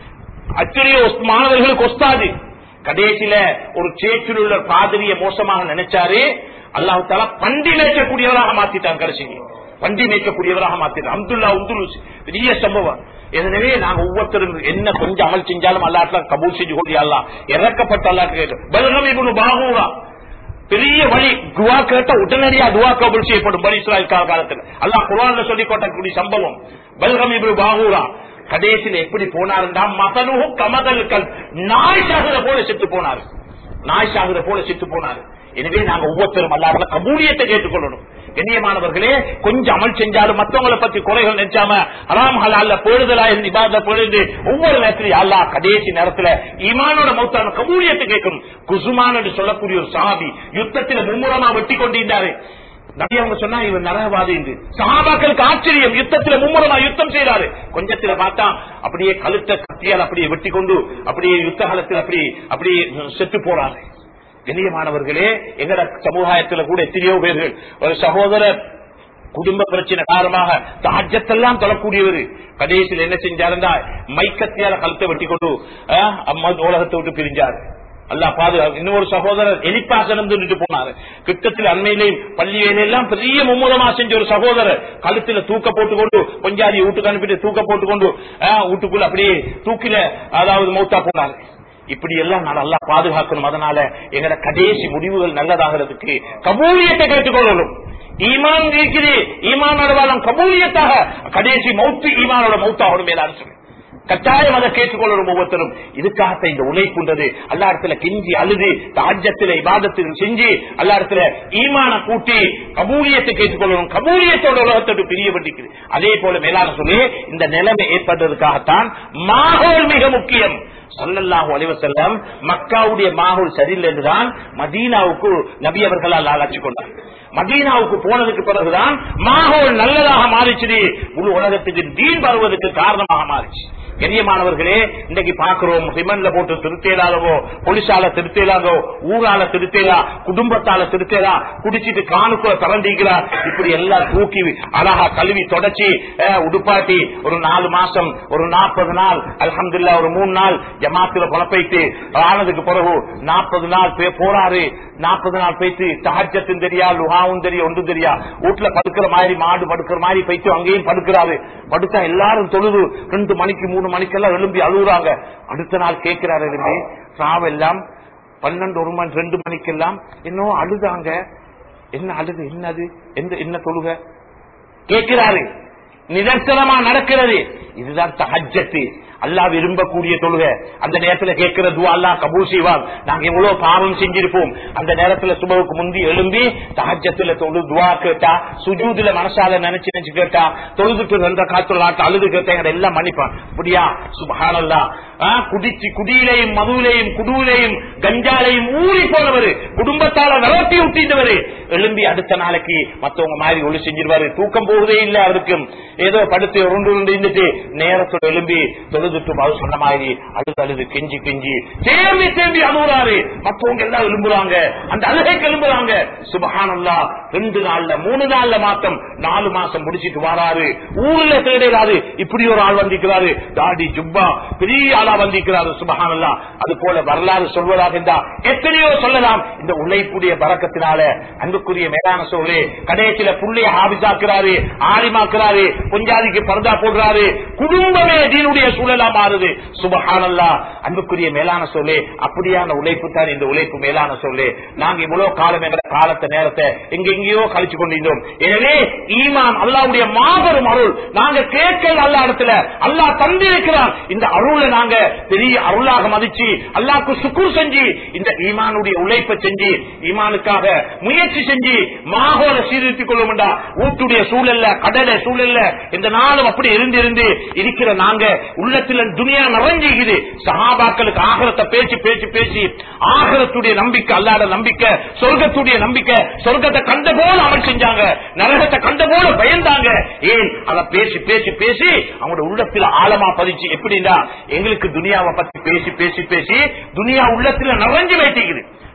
அத்தனையோ மாணவர்களுக்கு ஒஸ்தாது கடைசியில ஒரு சேற்றில் உள்ள பாதிரிய மோசமாக நினைச்சாரு அல்லாஹு தாலா பண்டி மேய்க்கக்கூடியவராக மாத்திட்டான் கடைசிக்கு பண்டி மேய்க்கக்கூடியவராக மாத்திட்டான் அப்துல்லா உந்துலூசி பெரிய சம்பவம் எனவே நாங்க ஒவ்வொருத்தரும் என்ன கொஞ்சம் அமல் செஞ்சாலும் அல்லாட்ல கபூல் செஞ்சு கொண்டியல்லாம் இறக்கப்பட்ட அல்லாட்டு கேட்டு பல்கம் இவனு பாகூரா பெரிய வழி துவா கேட்ட உடனடியா துவா கபூல் செய்யப்படும் பனி இஸ்ராயல் கால காலத்தில் அல்லாஹ் குரான்ல சொல்லி கொட்டக்கூடிய சம்பவம் பல்கம் இவனு பாகூரா கடைசியில் எப்படி போனாருண்டா மகனும் கமதல் கல் நாய் சாகுற போல செத்து போனாரு நாய் சாகுற போல செத்து போனாரு எனவே நாங்க ஒவ்வொருத்தரும் அல்லாத கபூலியத்தை கேட்டுக்கொள்ளணும் கண்ணியமானவர்களே கொஞ்சம் அமல் செஞ்சாலும் மத்தவங்களை பத்தி குறைகள் நினைச்சாம அலாம் ஹலால போடுதலா இருந்து இபாத பொழுது ஒவ்வொரு நேரத்திலும் அல்லா கடைசி நேரத்துல ஈமானோட மௌத்தான கபூலியத்தை கேட்கும் குசுமான் என்று சொல்லக்கூடிய ஒரு சாபி யுத்தத்தில் மும்முரமா வெட்டி கொண்டிருந்தாரு நபி அவங்க சொன்னா இவர் நரகவாதி என்று சஹாபாக்களுக்கு ஆச்சரியம் யுத்தத்துல மும்முரமா யுத்தம் செய்யறாரு கொஞ்சத்துல பார்த்தா அப்படியே கழுத்த கத்தியால் அப்படியே வெட்டி கொண்டு அப்படியே யுத்த காலத்தில் அப்படி அப்படியே செத்து போறாரு கண்ணியமானவர்களே எங்கட சமுதாயத்துல கூட எத்தனையோ பேர்கள் ஒரு சகோதரர் குடும்ப பிரச்சனை காரணமாக தாஜத்தெல்லாம் தொழக்கூடியவர் கடைசியில் என்ன செஞ்சாருந்தா மைக்கத்தியால கழுத்தை வெட்டி கொண்டு ஆஹ், அம்மா உலகத்தை விட்டு பிரிஞ்சாரு அல்லா பாதுகாப்பு இன்னொரு சகோதரர் எலிப்பாசனம் தின்னுட்டு போனாரு கிட்டத்தில் அண்மையிலேயும் பள்ளி வேலையெல்லாம் பெரிய மும்முரமா செஞ்ச ஒரு சகோதரர் கழுத்துல தூக்க போட்டுக்கொண்டு கொஞ்சாதி வீட்டுக்கு அனுப்பிட்டு தூக்க போட்டுக்கொண்டு ஆஹ், வீட்டுக்குள்ள அப்படியே தூக்கில அதாவது மௌத்தா போனாரு இப்படி எல்லாம் நான் நல்லா பாதுகாக்கணும் அதனால எங்கட கடைசி முடிவுகள் நல்லதாகிறதுக்கு கபூலியத்தை கேட்டுக்கொள்ளணும் ஈமான் இருக்குது ஈமான் நடவாளம் கபூலியத்தாக கடைசி மௌத்து ஈமானோட மௌத்தாவோட மேலான சொல்லு கட்டாயம் அதை கேட்டுக்கொள்ளணும் ஒவ்வொருத்தரும் இதுக்காக இந்த உழைப்புன்றது அல்லா இடத்துல கிஞ்சி அழுது தாஜ்யத்துல இபாதத்துகள் செஞ்சு அல்லா இடத்துல ஈமான கூட்டி கபூலியத்தை கேட்டுக்கொள்ளணும் கபூலியத்தோட உலகத்தோடு பிரியப்பட்டிருக்குது அதே போல மேலான சொல்லி இந்த நிலைமை ஏற்பட்டதுக்காகத்தான் மாகோல் மிக முக்கியம் சொல்லல்லாஹு அலைவசல்லம் மக்காவுடைய மாகோல் சரியில்லை என்றுதான் மதீனாவுக்கு நபி அவர்களால் ஆளாச்சு கொண்டார் மதீனாவுக்கு போனதுக்கு பிறகுதான் மாகோல் நல்லதாக மாறிச்சு முழு உலகத்துக்கு தீன் வருவதற்கு காரணமாக மாறிச்சு கண்ணியமானவர்களே இன்னைக்கு பாக்குறோம் ரிமன்ல போட்டு திருத்தேலாதவோ போலீஸால திருத்தேலாதோ ஊரால திருத்தேலா குடும்பத்தால திருத்தேலா குடிச்சிட்டு காணுக்குள்ள திறந்திக்கிறா இப்படி எல்லாம் தூக்கி அழகா கழுவி தொடச்சி அஹ், உடுப்பாட்டி ஒரு நாலு மாசம் ஒரு நாற்பது நாள் அல்ஹம்துலில்லாஹ் ஒரு மூணு நாள் ஜமாத்துல குழப்பைத்து ஆனதுக்கு பிறகு நாற்பது நாள் பே- போறாரு நாற்பது நாள் போயிட்டு தஹஜத்தும் தெரியா லுஹாவும் தெரியும் ஒன்றும் தெரியா வீட்டுல படுக்கிற மாதிரி மாடு படுக்கிற மாதிரி போயிட்டு அங்கேயும் படுக்கிறாரு படுத்தா எல்லாரும் தொழுது ரெண்டு மணிக்கு மூணு மணிக்கெல்லாம் எழும்பி அழுகுறாங்க அடுத்த நாள் கேட்கிறாரு எழும்பி சாவெல்லாம் பன்னெண்டு ஒரு மணி ரெண்டு மணிக்கெல்லாம் இன்னும் அழுதாங்க என்ன அழுது என்னது எந்த என்ன தொழுக கேட்கிறாரு நிதர்சனமா நடக்கிறது இதுதான் தஹஜத்து அல்லாஹ் விரும்பக்கூடிய தொழுகை அந்த நேரத்துல கேட்கிற துவா அல்லாஹ் கபூல் செய்வான் நாங்க எவ்வளவு பாவம் செஞ்சிருப்போம் அந்த நேரத்துல சுபவுக்கு முந்தி எழும்பி தஹஜத்துல தொழு துவா கேட்டா சுஜூதுல மனசால நினைச்சு நினைச்சு கேட்டா தொழுதுட்டு ரெண்ட காத்துல நாட்டு அழுது கேட்டா எங்களை எல்லாம் மன்னிப்பான் அப்படியா சுபஹானல்லா குடிச்சு குடியிலையும் மதுவிலையும் குடுவிலையும் கஞ்சாலையும் ஊறி போனவர் குடும்பத்தால விரட்டி விட்டிட்டவர் எழும்பி அடுத்த நாளைக்கு மத்தவங்க மாதிரி ஒளி செஞ்சிருவாரு தூக்கம் போவதே இல்ல அவருக்கும் ஏதோ படுத்து உருண்டு உருண்டு இருந்துட்டு நேரத்தோட எழும்பி தொழுதுட்டு அவர் சொன்ன மாதிரி அழுது அழுது கெஞ்சி கெஞ்சி தேம்பி தேம்பி அழுகுறாரு மத்தவங்க எல்லாம் எழும்புறாங்க அந்த அழுகைக்கு எழும்புறாங்க சுபஹானல்லா ரெண்டு நாள்ல மூணு நாள்ல மாத்தம் நாலு மாசம் முடிச்சிட்டு வராரு ஊர்ல தேடைறாரு இப்படி ஒரு ஆள் வந்திருக்கிறாரு தாடி ஜுப்பா பெரிய ஆளா வந்திருக்கிறாரு சுபஹானல்லா அது போல வரலாறு சொல்வதாக இருந்தா எத்தனையோ சொல்லலாம் இந்த உழைப்புடைய பறக்கத்தினால அன்புக்குரிய மேலான சோழே கடைசியில புள்ளைய ஆபிசாக்குறாரு ஆலிமாக்குறாரு பொஞ்சாதிக்கு பரதா போடுறாரு குடும்பமே தீனுடைய சூழலா மாறுது சுபஹானல்லா அன்புக்குரிய மேலான சொல்லே அப்படியான உழைப்பு தான் இந்த உழைப்பு மேலான சொல்லே நாங்க இவ்வளவு காலம் எங்க காலத்தை நேரத்தை எங்க எங்கேயோ கழிச்சு கொண்டிருந்தோம் எனவே ஈமான் அல்லாவுடைய மாபெரும் அருள் நாங்க கேட்கல அல்லா இடத்துல அல்லாஹ் தந்திருக்கிறான் இந்த அருளை நாங்க பெரிய அருளாக மதிச்சு அல்லாஹ்க்கு சுக்குர் செஞ்சு இந்த ஈமானுடைய உழைப்பை செஞ்சு ஈமானுக்காக முயற்சி செஞ்சு மாகோல சீர்திருத்திக் கொள்ளும்டா ஊட்டுடைய சூழல்ல கடலை சூழல்ல இந்த நாளும் அப்படி இருந்து இருந்து இருக்கிற நாங்க உள்ளத்துல துனியா நிறைஞ்சிக்குது சகாபாக்களுக்கு ஆகரத்தை பேசி பேசி பேசி ஆகரத்துடைய நம்பிக்கை அல்லாத நம்பிக்கை சொர்க்கத்துடைய நம்பிக்கை சொர்க்கத்தை கண்ட போல அமல் செஞ்சாங்க நரகத்தை கண்ட போல பயந்தாங்க ஏன் அதை பேசி பேசி பேசி அவங்களோட உள்ளத்துல ஆழமா பதிச்சு எப்படின்னா எங்களுக்கு துனியாவை பத்தி பேசி பேசி பேசி துனியா உள்ளத்துல நிறைஞ்சு வைத்திக்குது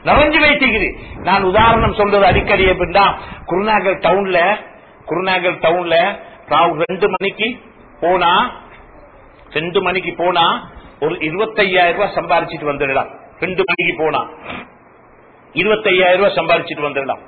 நிறைஞ்சு வைத்திக்குது நான் உதாரணம் சொல்றது அடிக்கடி எப்படின்னா குருநாகல் டவுன்ல குருநாகல் டவுன்ல ராவு ரெண்டு மணிக்கு போனா ரெண்டு மணிக்கு போனா ஒரு இருபத்தையாயிரம் ரூபாய் சம்பாரிச்சிட்டு வந்துடலாம் ரெண்டு மணிக்கு போனா இருபத்தையாயிரம் ரூபாய் சம்பாரிச்சிட்டு வந்துடலாம்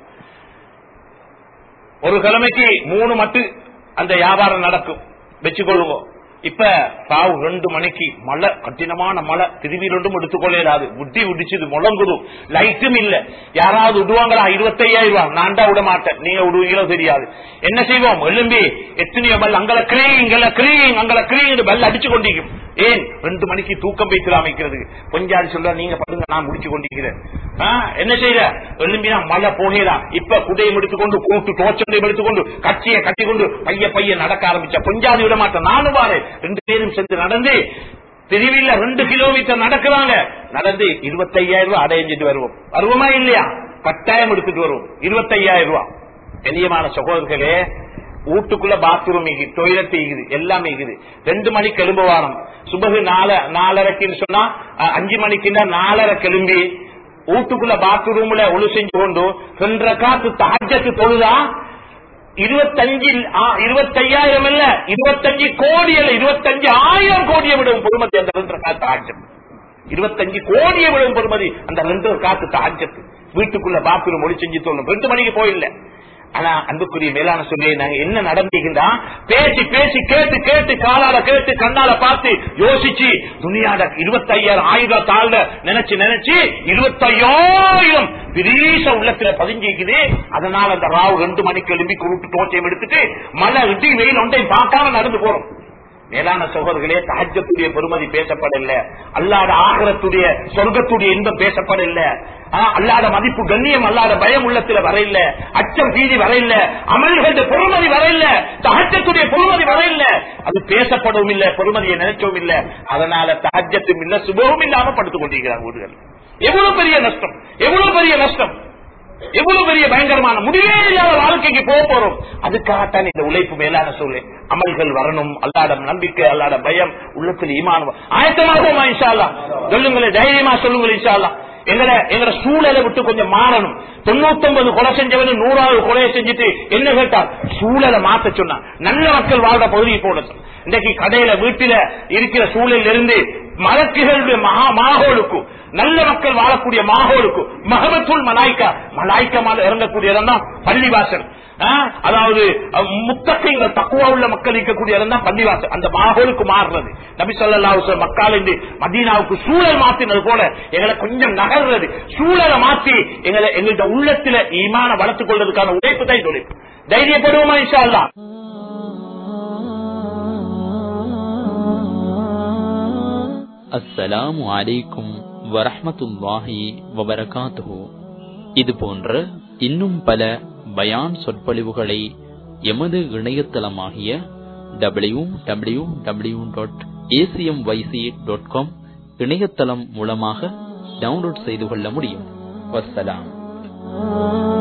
ஒரு கிழமைக்கு மூணு மட்டு அந்த வியாபாரம் நடக்கும் வச்சுக்கொள்ளுவோம் இப்ப ராவு ரெண்டு மணிக்கு மழை கடினமான மழை திருவிழொண்டும் எடுத்துக்கொள்ளாது உட்டி உடிச்சுது முழங்குது லைட்டும் இல்ல யாராவது விடுவாங்களா இருபத்தையாயிரம் ரூபாய் நான் தான் விட மாட்டேன் நீங்க விடுவீங்களோ தெரியாது என்ன செய்வோம் எழும்பி எத்தனையோ பல் அங்கல கிரீங் இங்கல கிரீங் அங்கல கிரீங் பல் அடிச்சு கொண்டிருக்கும் ஏன் ரெண்டு மணிக்கு தூக்கம் வைத்து அமைக்கிறது கொஞ்சாடி சொல்ற நீங்க படுங்க நான் முடிச்சு கொண்டிருக்கிறேன் ஆ, என்ன செய்யற எழும்பினா மழை போகலாம் இப்ப குடையும் எடுத்துக்கொண்டு கூட்டு தோச்சண்டையும் எடுத்துக்கொண்டு கட்சியை கட்டிக்கொண்டு பைய பைய நடக்க ஆரம்பிச்ச கொஞ்சாதி விட மாட்டேன் நானும் பாரு ரெண்டு பேரும் சேர்ந்து நடந்து தெருவில்ல ரெண்டு கிலோமீட்டர் நடக்கிறாங்க நடந்து இருபத்தையாயிரம் ரூபாய் அடைஞ்சிட்டு வருவோம் வருவோமா இல்லையா கட்டாயம் எடுத்துட்டு வருவோம் இருபத்தையாயிரம் ரூபாய் பெரியமான சகோதரர்களே வீட்டுக்குள்ள பாத்ரூம் இருக்குது டொய்லெட் இருக்குது எல்லாமே இருக்குது ரெண்டு மணிக்கு எழும்ப வாரம் சுபகு நால நாலரைக்குன்னு சொன்னா அஹ், அஞ்சு மணிக்குன்னா நாலரை கிளம்பி வீட்டுக்குள்ள பாத்ரூம்ல ஒழு செஞ்சு கொண்டு ரெண்டரை காத்து தாஜத்து தொழுதா இருபத்தஞ்சு இருபத்தையாயிரம் இல்ல இருபத்தஞ்சு கோடி அல்ல இருபத்தஞ்சு ஆயிரம் கோடியை விடும் பொறுமதி அந்த ரெண்டரை காத்து ஆஜம் இருபத்தஞ்சு கோடியை விடும் பொறுமதி அந்த ரெண்டு காத்து தாஜத்து வீட்டுக்குள்ள பாத்ரூம் ஒளி செஞ்சு சொல்லணும் ரெண்டு மணிக்கு போயில்ல ஆனா அன்புக்குரிய மேலான சொல்லி நாங்க என்ன நடந்தீங்கன்னா பேசி பேசி கேட்டு கேட்டு காலால கேட்டு கண்ணால பார்த்து யோசிச்சு துணியாட இருபத்தையாயிரம் ஆயிரம் தாழ்ல நினைச்சு நினைச்சு இருபத்தையாயிரம் பெரிய உள்ளத்துல பதிஞ்சிக்குது அதனால அந்த ராவு ரெண்டு மணிக்கு எழும்பி குருட்டு தோச்சையும் எடுத்துட்டு மழை இடி வெயில் ஒன்றையும் பார்க்காம நடந்து போறோம் மேலான சகோதரர்களே தஹஜத்துடைய பெருமதி பேசப்படல அல்லாத ஆகரத்துடைய சொர்க்கத்துடைய இன்பம் பேசப்படல ஆ, அல்லாத மதிப்பு கண்ணியம் அல்லாத பயம் உள்ளத்துல வரையில அச்சம் பீதி வரையில அமல்களுடைய பொறுமதி வரையில தஹஜத்துடைய பொறுமதி வரையில அது பேசப்படவும் இல்ல பொறுமதியை நினைச்சவும் இல்ல அதனால தஹஜத்தும் இல்ல சுபமும் இல்லாம படுத்துக் கொண்டிருக்கிறாங்க வீடுகள் எவ்வளவு பெரிய நஷ்டம் எவ்வளவு பெரிய நஷ்டம் எவ்வளவு பெரிய பயங்கரமான முடிவே இல்லாத வாழ்க்கைக்கு போக போறோம் அதுக்காகத்தான் இந்த உழைப்பு மேலான சொல்லு அமல்கள் வரணும் அல்லாட நம்பிக்கை அல்லாட பயம் உள்ளத்தில் ஈமானம் ஆயத்தமாகுமா இன்ஷால்லா சொல்லுங்களேன் தைரியமா சொல்லுங்களேன் இன்ஷால்லா எங்கட எங்கட சூழலை விட்டு கொஞ்சம் மாறணும் தொண்ணூத்தி ஒன்பது கொலை செஞ்சவன் நூறாவது கொலையை செஞ்சுட்டு என்ன கேட்டார் சூழலை மாத்த சொன்னா நல்ல மக்கள் வாழ்ற பகுதியை போட சொன்னான். இன்றைக்கு கடையில வீட்டில இருக்கிற சூழலில் இருந்து மலக்குகளுடைய மகா மாகோலுக்கு நல்ல மக்கள் வாழக்கூடிய மாகோலுக்கு மகமத்துல் மலாய்க்கா மலாய்க்கா மால இறங்கக்கூடிய இடம் தான் பள்ளிவாசல் ஆ, அதாவது அஹ், முத்தகைகள் தக்குவா உள்ள மக்கள் இருக்கக்கூடிய இடம் தான் பள்ளிவாசல் அந்த மாகோலுக்கு மாறுறது நபி சொல்லா மக்கள் இருந்து மதீனாவுக்கு சூழல் மாத்தினது போல எங்களை கொஞ்சம் நகர்றது சூழலை மாத்தி எங்களை எங்கள்ட்ட உள்ளத்துல ஈமான வளர்த்துக் கொள்வதற்கான உழைப்பு தான் இந்த உழைப்பு தைரியப்படுவோமா இன்ஷா அல்லாஹ் அஸ்ஸலாமு அலைக்கும் வரஹ்மத்துல்லாஹி வபரகாத்துஹு இது போன்ற இன்னும் பல பயான் சொற்பொழிவுகளை எமது இணையதளமாகிய W W W dot ACM YC dot com இணையதளம் மூலமாக டவுன்லோட் செய்து கொள்ள முடியும் வஸ்ஸலாம்